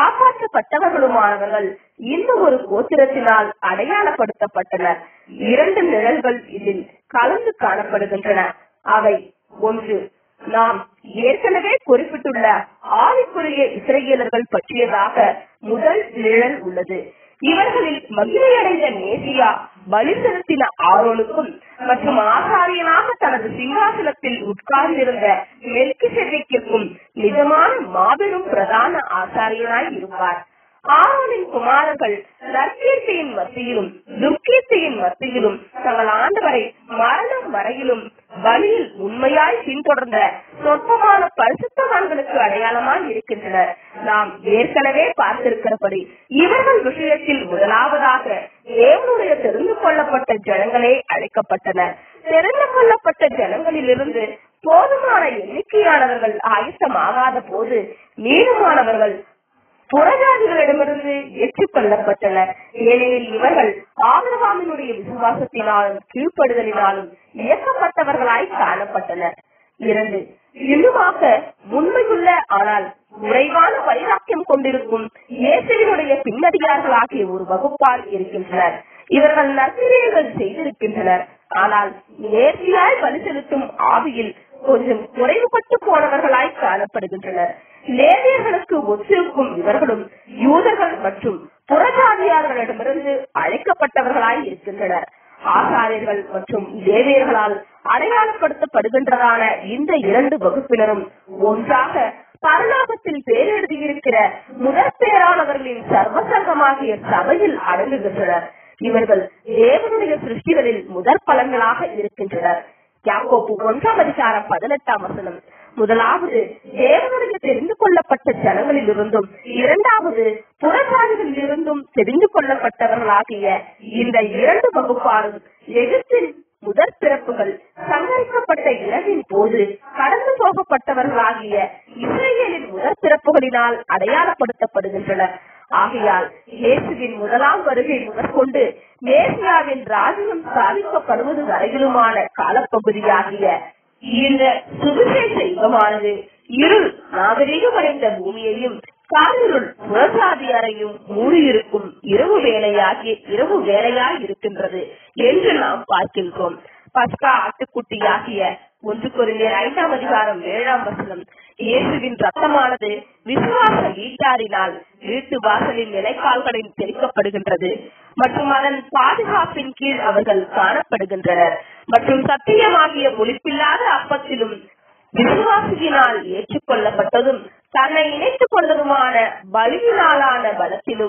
காப்பாற்றப்பட்டவர்களுமானவர்கள் இந்த ஒரு கோத்திரத்தினால் அடையாளப்படுத்தப்பட்டனர் இரண்டு நிழல்கள் இதில் கலந்து காணப்படுகின்றன அவை ஒன்று நாம் ஏற்கனவே குறிப்பிட்டுள்ள ஆவிக்குரிய இஸ்ரேலர்கள் பற்றியதாக முதல் நிழல் உள்ளது இவர்களில் மகிழ்ச்சியடைந்த நேசியா பலி செலுத்தின ஆரோனுக்கும் மற்றும் ஆசாரியனாக தனது சிங்காசனத்தில் உட்கார்ந்திருந்த மெல்கிசெதேக்கிற்கும் நிஜமான மாபெரும் பிரதான ஆசாரியனாய் இருப்பார் ஆரோனின் குமாரர்கள் நற்கீர்த்தியின் மத்தியிலும் துர்க்கீர்த்தியின் மத்தியிலும் தங்கள் ஆண்டவரை மரணம் வரையிலும் பலியில் உண்மையாய் பின்தொடர்ந்த சொற்பமான பரிசுத்தவான்களுக்கு அடையாளமாய் இருக்கின்றனர் நாம் ஏற்கனவே பார்த்திருக்கிறபடி இவர்கள் விஷயத்தில் முதலாவதாக தேவனுடைய தெரிந்து கொள்ளப்பட்ட ஜனங்களே அழைக்கப்பட்டனர் தெரிந்து கொள்ளப்பட்ட ஜனங்களிலிருந்து போதுமான எண்ணிக்கையானவர்கள் ஆயத்தமாகாத போது மீதமானவர்கள் புறஜாதிகளிடமிருந்து ஏற்றுக்கொள்ளப்பட்டனர் ஏனெனில் இவர்கள் ஆபிரகாமினுடைய விசுவாசத்தினாலும் கீழ்ப்படுதலினாலும் இயக்கப்பட்டவர்களாய் காணப்பட்டனர் இரண்டு இன்னுமாக உண்மையுள்ள ஆனால் குறைவான வைராக்கியம் கொண்டிருக்கும் இயேசுவினுடைய பின்னடியார்களாகிய ஒரு வகுப்பால் இருக்கின்றனர் இவர்கள் நற்கிரியைகள் செய்திருக்கின்றனர் ஆனால் நேர்த்தியாய் பலி செலுத்தும் ஆவியில் கொஞ்சம் குறைவுபட்டு போனவர்களாய் காணப்படுகின்றனர் லேவியர்களுக்கு ஒத்திருக்கும் இவர்களும் யூதர்கள் மற்றும் புறஜாதியார்களிடமிருந்து அழைக்கப்பட்டவர்களாய் இருக்கின்றனர் ஆசாரியர்கள் மற்றும் லேவியர்களால் அடையாளப்படுத்தப்படுகின்றதான இந்த இரண்டு வகுப்பினரும் ஒன்றாக பரலோகத்தில் பேரெழுதியிருக்கிற முதற் பேரானவர்களின் சர்வசங்கமாகிய சபையில் அடங்குகின்றனர் இவர்கள் தேவனுடைய சிருஷ்டிகளில் முதற் பலன்களாக இருக்கின்றனர் யாக்கோப்பு ஒன்றாம் அதிகாரம் பதினெட்டாம் வசனம் முதலாவது தேவனுடைய தெரிந்து கொள்ளப்பட்ட ஜனங்களில் இருந்தும் இரண்டாவது புறஜாதிகளில் இருந்தும் தெரிந்து கொள்ளப்பட்டவர்களாகிய இந்த இரண்டு வகுப்பாரும் எகிப்தின் முதற் பிறப்புகள் சங்கரிக்கப்பட்ட இரவின் போது கடந்து போகப்பட்டவர்களாகிய இஸ்ரேலின் முதற் பிறப்புகளினால் அடையாளப்படுத்தப்படுகின்றனர் ஆகையால் இயேசுவின் முதலாம் வருகை முதற்கொண்டு மேசியாவின் ராஜ்யம் சாதிக்கப்படுவது வரையிலுமான காலப்பகுதியாகிய இந்த சுவிசேஷ யுகமானது இருள் நாகரீகமடைந்த பூமியையும் காரிருள் புறசாதியாரையும் மூடியிருக்கும் இரவு வேலையாகி இரவு வேலையாய் இருக்கின்றது என்று நாம் பார்க்கின்றோம் பஸ்கா ஆட்டுக்குட்டியாகிய ஒன்று குறைந்த ஐந்தாம் அதிகாரம் ஏழாம் வசனம் இயேசுவின் ரத்தமானது விசுவாச வீட்டாரினால் வீட்டு வாசலின் நிலைக்கால்களில் தெளிக்கப்படுகின்றது மற்றும் அதன் பாதுகாப்பின் கீழ் அவர்கள் காணப்படுகின்றனர் மற்றும் சத்தியமாகிய ஒளிப்பில்லாத அப்பத்திலும் விசுவாசியினால் ஏற்றுக்கொள்ளப்பட்டதும் தன்னை இணைத்துக் கொண்டதுமான பலியினாலான பலத்திலும்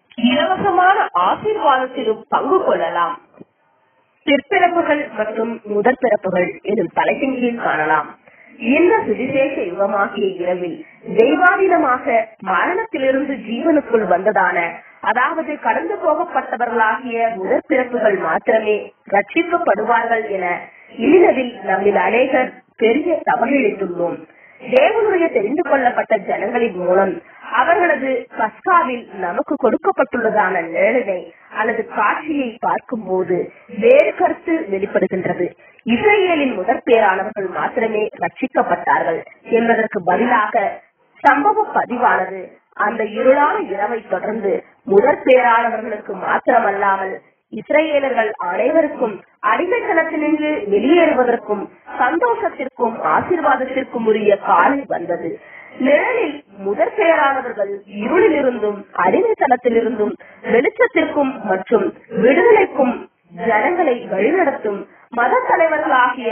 இலவசமான ஆசீர்வாதத்திலும் பங்கு கொள்ளலாம் பிற்பிறப்புகள் மற்றும் முதற் பிறப்புகள் எனும் தலைப்பின் கீழ் காணலாம் இந்த சுவிசேஷ யுகமாகிய இரவில் தெய்வாதீனமாக மரணத்திலிருந்து ஜீவனுக்குள் வந்ததான அதாவது கடந்து போகப்பட்டவர்களாகிய முதற் பிறப்புகள் மாத்திரமே ரட்சிக்கப்படுவார்கள் என இழினதில் நம்மில் அநேகர் பெரிய தவறிழைத்துள்ளோம் தேவனுடைய தெரிந்து கொள்ளப்பட்ட ஜனங்களின் மூலம் அவர்களது பஸ்காவில் நமக்கு கொடுக்கப்பட்டுள்ளதான நிழலினை அல்லது காட்சியை பார்க்கும் போது வேறு கருத்து வெளிப்படுகின்றது இஸ்ரேலின் முதற் பேரானவர்கள் மாத்திரமே ரட்சிக்கப்பட்டார்கள் என்பதற்கு பதிலாக சம்பவ பதிவானது அந்த இருளான இரவை தொடர்ந்து முதற் பேரானவர்களுக்கு மாத்திரமல்லாமல் இஸ்ரேலர்கள் அனைவருக்கும் அடிமைத்தனத்தினின்று வெளியேறுவதற்கும் சந்தோஷத்திற்கும் ஆசீர்வாதத்திற்கும் உரிய காலை வந்தது நிழலில் முதற் பெயரானவர்கள் இருளிலிருந்தும் அடிமைத்தனத்திலிருந்தும் வெளிச்சத்திற்கும் மற்றும் விடுதலைக்கும் ஜனங்களை வழிநடத்தும் மத தலைவர்களாகிய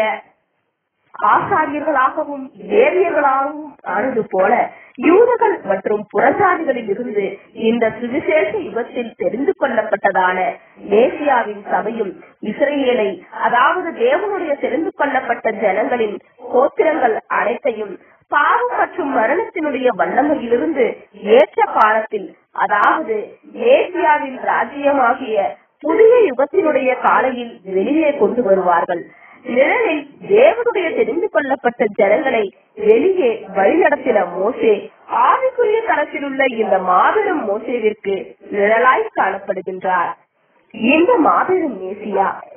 ஆசாரியர்களாகவும் தேவியர்களாகவும் ஆனது போல யூதர்கள் மற்றும் புறஜாதிகளில் இருந்து இந்த சுவிசேஷ யுகத்தில் தெரிந்து கொள்ளப்பட்டதான மேசியாவின் சபையும் இஸ்ரேலை அதாவது தேவனுடைய தெரிந்து கொள்ளப்பட்ட ஜனங்களின் கோத்திரங்கள் அனைத்தையும் பாவம் மற்றும் மரணத்தினுடைய வல்லமையிலிருந்து ஏற்ற காலத்தில் அதாவது மேசியாவின் ராஜ்யமாகிய புதிய யுகத்தினுடைய காலையில் வெளியே கொண்டு வருவார்கள் நிழலில் தேவனுடைய தெரிந்து கொள்ளப்பட்ட ஜனங்களை வெளியே வழிநடத்தின மோசே ஆவிக்குரிய தளத்தில் உள்ள இந்த மாபெரும் மோசேவிற்கு நிழலாய் காணப்படுகின்றார் இந்த மாபெரும் மேசியா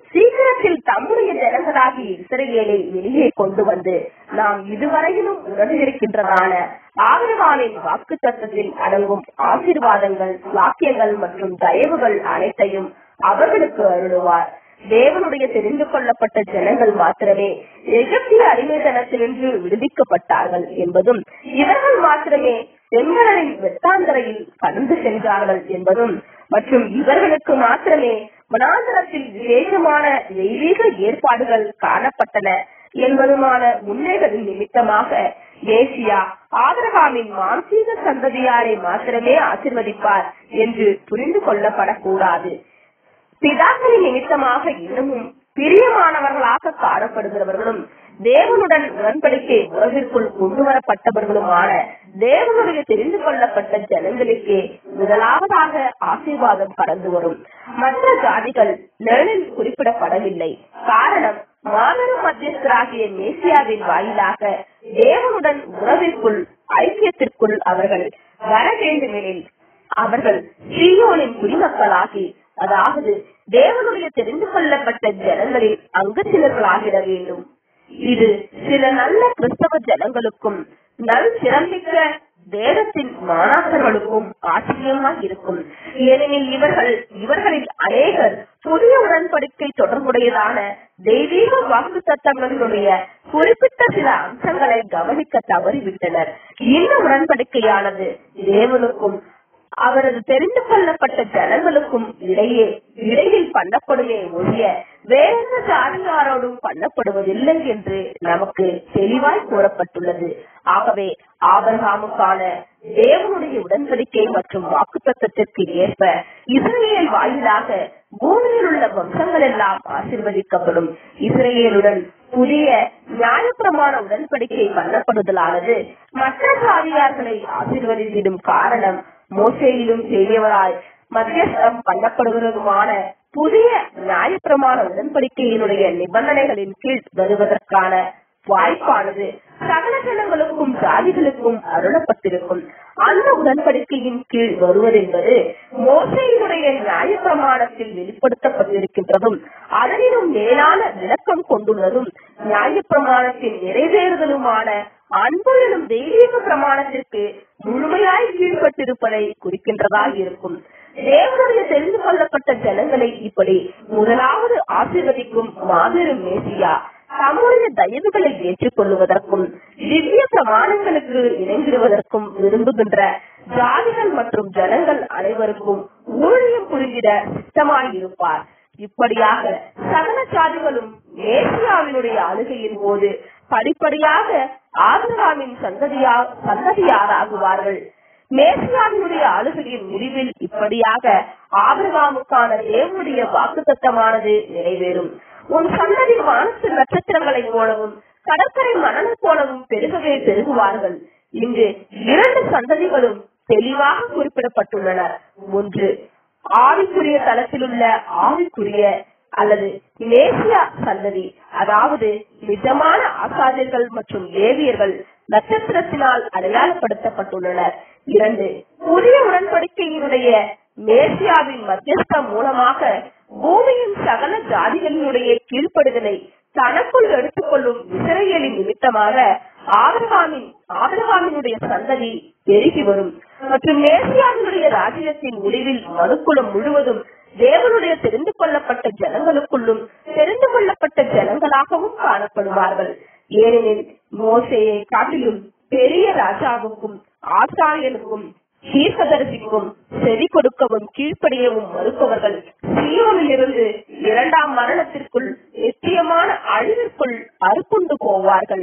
சீக்கிரத்தில் தம்முடைய ஜனங்களாகிய இஸ்ரவேலை வெளியே கொண்டு வந்து நாம் இதுவரையிலும் உணர்ந்திருக்கின்றதான ஆபிரகாமின் வாக்கு தத்துவத்தில் அடங்கும் ஆசீர்வாதங்கள் வாக்கியங்கள் மற்றும் தயவுகள் அனைத்தையும் அவர்களுக்கு அருளுவார் தேவனுடைய தெரிந்து கொள்ளப்பட்ட ஜனங்கள் மாத்திரமே எகிப்திய அடிமைத்தனத்தினின்று விடுவிக்கப்பட்டார்கள் என்பதும் இவர்கள் மாத்திரமே செங்கடலின் வெட்டாந்தரையில் கடந்து சென்றார்கள் என்பதும் மற்றும் இவர்களுக்கு மாத்திரமே வனாந்தரத்தில் விசேஷமான தெய்வீக ஏற்பாடுகள் காணப்பட்டன என்பதுமான உண்மைகளின் நிமித்தமாக ஏசியா ஆபிரகாமின் மாம்சீக சந்ததியாரை மாத்திரமே ஆசிர்வதிப்பார் என்று புரிந்து கொள்ளப்படக்கூடாது பிதாக்களின் நிமித்தமாக இன்னமும் பிரியமானவர்களாக காணப்படுகிறவர்களும் தேவனுடன் உடன்படிக்கை உறவிற்குள் கொண்டு வரப்பட்டவர்களுமான தேவனுடைய தெரிந்து கொள்ளப்பட்ட ஜனங்களுக்கே முதலாவதாக ஆசீர்வாதம் கடந்து வரும் மற்ற ஜாதிகள் நிழலில் குறிப்பிடப்படவில்லை காரணம் மாபெரும் மத்தியஸ்தராகிய மேசியாவின் வாயிலாக தேவனுடன் உறவிற்குள் ஐக்கியத்திற்குள் அவர்கள் வர வேண்டுமெனில் அவர்கள் சீயோனின் குடிமக்களாகி அதாவது தேவனுடைய தெரிந்து கொள்ளப்பட்ட ஜனங்களில் அங்கத்தினர்களாகிட வேண்டும் இது சில நல்ல கிறிஸ்தவ ஜனங்களுக்கும் நல் சிறமிக்க வேதத்தின் மாணாக்கர்களுக்கும் ஆச்சரியமாய் இருக்கும் ஏனெனில் இவர்கள் இவர்களில் அநேகர் புதிய உடன்படிக்கை தொடர்புடையதான தெய்வீக வாக்கு தத்தங்களுடைய குறிப்பிட்ட சில அம்சங்களை கவனிக்க தவறிவிட்டனர் இந்த உடன்படிக்கையானது தேவனுக்கும் அவரது தெரிந்து கொள்ளப்பட்ட ஜனங்களுக்கும் இடையே இடையில் பண்ணப்படுமே ஒழிய வேறெந்த ஜாதியாரோடும் பண்ணப்படுவதில்லை என்று நமக்கு தெளிவாய் கூறப்பட்டுள்ளது ஆகவே ஆபரகாமுக்கான தேவனுடைய உடன்படிக்கை மற்றும் வாக்குத்தத்திற்கு ஏற்ப இஸ்ரேல் வாயிலாக பூமியில் உள்ள வம்சங்கள் எல்லாம் ஆசிர்வதிக்கப்படும் இஸ்ரேலுடன் புதிய நியாயப்பிரமாண உடன்படிக்கை பண்ணப்படுதலானது மற்ற சாதியார்களை ஆசீர்வதித்திடும் காரணம் மோசையிலும் பெரியவராய் மத்தியஸ்தம் பண்ணப்படுவதுமான புதிய நியாயப்பிரமாண உடன்படிக்கையினுடைய நிபந்தனைகளின் கீழ் வருவதற்கான வாய்ப்பானது சகல ஜனங்களுக்கும் ஜாதிகளுக்கும் அருளப்பட்டிருக்கும் அந்த உடன்படிக்கையின் கீழ் வருவதென்பது மோசையினுடைய நியாயப்பிரமாணத்தில் வெளிப்படுத்தப்பட்டிருக்கின்றதும் அதனிலும் மேலான விளக்கம் கொண்டுள்ளதும் நியாயப்பிரமாணத்தின் நிறைவேறுதலுமான அன்பு எனும் தெய்வீக பிரமாணத்திற்கு முழுமையாய் கீழ்பட்டிருப்பதை குறிக்கின்றதாக இருக்கும் தேவனுடைய தெரிந்து கொள்ளப்பட்ட ஜனங்களை இப்படி முதலாவது ஆசீர்வதிக்கும் மாபெரும் மேசியா தம்முடைய தயவுகளை ஏற்றுக்கொள்வதற்கும் திவ்ய பிரமாணங்களுக்கு இணைந்திடுவதற்கும் விரும்புகின்ற ஜாதிகள் மற்றும் ஜனங்கள் அனைவருக்கும் ஊழியம் புரிந்திட சித்தமாயிருப்பார் இப்படியாக சகல சாதிகளும் மேசியாவினுடைய அழுகையின் போது படிப்படியாக ஆபிரகாமின் சந்ததியா சந்ததியாராகுவார்கள் மேசியாவினுடைய ஆளுகையின் முடிவில் இப்படியாக ஆபிரகாமுக்கான தேவனுடைய வாக்குத்தத்தமானது நிறைவேறும் உன் சந்ததி வானத்து நட்சத்திரங்களைப் போலவும் கடற்கரை மணலைப் போலவும் பெருகவே பெருகுவார்கள் இங்கு இரண்டு சந்ததிகளும் தெளிவாக குறிப்பிடப்பட்டுள்ளன ஒன்று ஆவிக்குரிய தளத்திலுள்ள ஆவிக்குரிய அல்லது மேசியா சந்ததி அதாவது நிஜமான ஆசாரியர்கள் மற்றும் லேவியர்கள் நட்சத்திரத்தினால் அடையாளப்படுத்தப்பட்டுள்ளனர் இரண்டு புதிய உடன்படிக்கையினுடைய மேசியாவின் மத்தியஸ்தம் மூலமாக பூமியின் சகல ஜாதிகளினுடைய கீழ்ப்படுதலை தனக்குள் எடுத்துக்கொள்ளும் இஸ்ரேலின் நிமித்தமாக ஆபிரகாமின் ஆபிரகாமினுடைய சந்ததி பெருகி வரும் மற்றும் மேசியாவினுடைய ராஜ்யத்தின் முடிவில் மனுக்குளம் முழுவதும் தேவனுடைய தெரிந்து கொள்ளப்பட்ட ஜனங்களுக்குள்ளும் தெரிந்து கொள்ளப்பட்ட ஜனங்களாகவும் காணப்படுவார்கள் ஏனெனில் மோசையை காட்டிலும் பெரிய ராஜாவுக்கும் ஆசாரியனுக்கும் தீர்க்கதரிசிக்கும் செவி கொடுக்கவும் கீழ்ப்படியவும் மறுப்பவர்கள் சீயோனிலிருந்து இரண்டாம் மரணத்திற்குள் நிச்சயமான அழிவிற்குள் அறுப்புண்டு போவார்கள்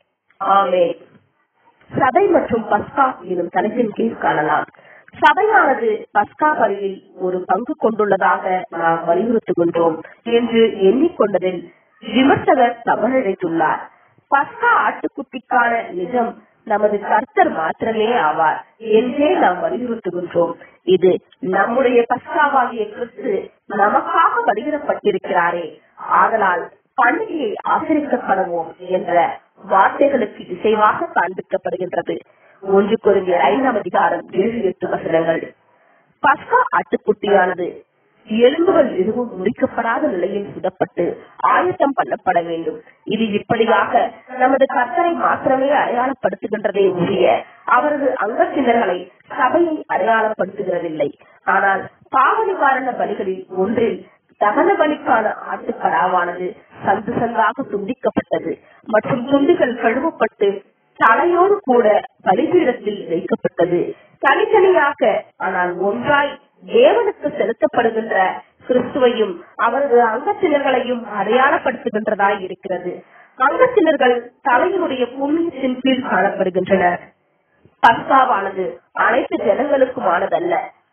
ஆமே சபை மற்றும் பஸ்கா எனும் தலைப்பின் கீழ் காணலாம் சபையானது பஸ்கா பலியில் ஒரு பங்கு கொண்டுள்ளதாக நாம் வலியுறுத்துகின்றோம் என்று எண்ணிக்கொண்டதில் விமர்சகர் தவறிழைத்துள்ளார் பஸ்கா ஆட்டுக்குட்டிக்கான நிஜம் நமது கர்த்தர் மாத்திரமே ஆவார் என்றே நாம் வலியுறுத்துகின்றோம் இது நம்முடைய பஸ்காவாகிய கிறிஸ்து நமக்காக வலியுறப்பட்டிருக்கிறாரே ஆதலால் பண்டிகையை ஆசிரிக்கப்படுவோம் என்ற வார்த்தைகளுக்கு இசைவாக காண்பிக்கப்படுகின்றது ஒன்று குறைந்த ஐந்தாம் அதிகாரம் ஏழு எட்டு வசனங்கள் பஸ்கா ஆட்டுக்குட்டியானது எலும்புகள் எதுவும் முறிக்கப்படாத நிலையில் சுடப்பட்டு ஆயத்தம் பண்ணப்பட வேண்டும் இது இப்படியாக நமது கர்த்தரை மாத்திரமே அடையாளப்படுத்துகின்றதே ஒழிய அவரது அங்கத்தினர்களை சபையை அடையாளப்படுத்துகிறதில்லை ஆனால் பாவ நிவாரண பலிகளில் ஒன்றில் தகன பலிக்கான ஆட்டுக்கடாவானது சந்து சந்தாக துண்டிக்கப்பட்டது மற்றும் துண்டுகள் கழுவப்பட்டு தலையோடு கூட பலிபீடத்தில் வைக்கப்பட்டது தனித்தனியாக ஆனால் ஒன்றாய் தேவனுக்கு செலுத்தப்படுகின்ற கிறிஸ்துவையும் அவரது அங்கத்தினர்களையும் அடையாளப்படுத்துகின்றதாய் இருக்கிறது அங்கத்தினர்கள் தலையினுடைய புண்ணியத்தின் கீழ் காணப்படுகின்றனர் பஸ்காவானது அனைத்து ஜனங்களுக்குமானதல்ல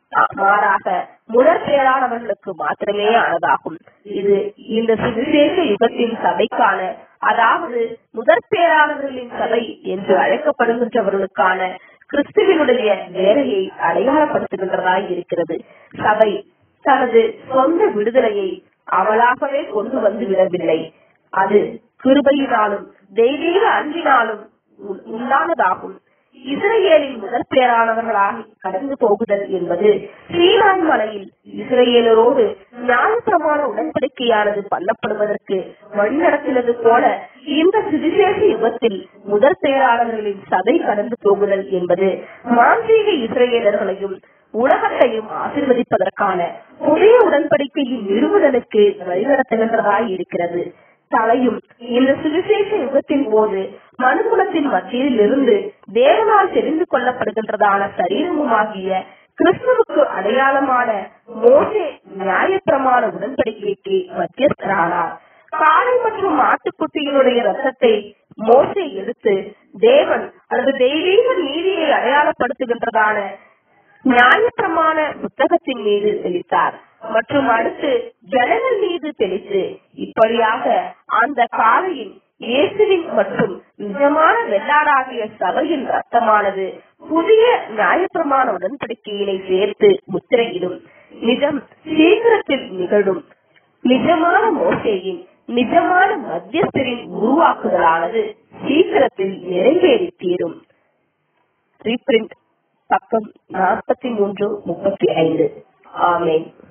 மாறாக முதற் பேரானவர்களுக்கு மாத்திரமே ஆனதாகும் இது இந்த சுவிசேஷ யுகத்தின் சபைக்கான அதாவது முதற் பேரானவர்களின் சபை என்று அழைக்கப்படுகின்றவர்களுக்கான கிறிஸ்துவனுடைய வேலையை அடையாளப்படுத்துகின்றதாய் இருக்கிறது சபை தனது சொந்த விடுதலையை அவளாகவே கொண்டு வந்து விடவில்லை அது கிருபையினாலும் தெய்வீக அன்பினாலும் உ- உண்டானதாகும் இஸ்ரேலின் முதற் பேரானவர்களாக கடந்து போகுதல் என்பது சீனாய் மலையில் இஸ்ரேலரோடு நியாயப்பிரமாண உடன்படிக்கையானது பண்ணப்படுவதற்கு வழிநடத்தினது போல இந்த சுவிசேஷ யுகத்தில் முதற் பேராளர்களின் சதை கடந்து போகுதல் என்பது மாந்திரீக இஸ்ரேலர்களையும் உலகத்தையும் ஆசீர்வதிப்பதற்கான புதிய உடன்படிக்கையின் நிறுவுதலுக்கு வழிநடத்துகின்றதாய் இருக்கிறது தலையும் இந்த சுவிசேஷ யுகத்தின் போது மனுகுலத்தின் மத்தியில் இருந்து தேவனால் தெரிந்து கொள்ளப்படுகின்றதான சரீரமுமாகிய கிறிஸ்துவுக்கு அடையாளமான மோசே நியாயப்பிரமாண உடன்படிக்கைக்கு மத்தியஸ்தரானார் காளை மற்றும் ஆட்டுக்குட்டியினுடைய ரத்தத்தை மோசே எடுத்து தேவன் அல்லது தெய்வீக நீதியை அடையாளப்படுத்துகின்றதான நியாயப்பிரமாண புத்தகத்தின் மீது தெளித்தார் மற்றும் அடுத்து ஜனங்கள் மீது தெளித்து இப்படியாக அந்த காலையின் இயேசுவின் மற்றும் நிஜமான வெள்ளாடாகிய சபையின் ரத்தமானது புதிய நியாயப்பிரமாண உடன்படிக்கையினை சேர்த்து முத்திரையிடும் நிஜம் சீக்கிரத்தில் நிகழும் நிஜமான மோசையின் நிஜமான மத்தியஸ்தரின் உருவாக்குதலானது சீக்கிரத்தில் நிறைவேறி தீரும் ரீபிரிண்ட் பக்கம் நாற்பத்தி மூன்று முப்பத்தி ஐந்து ஆமேன்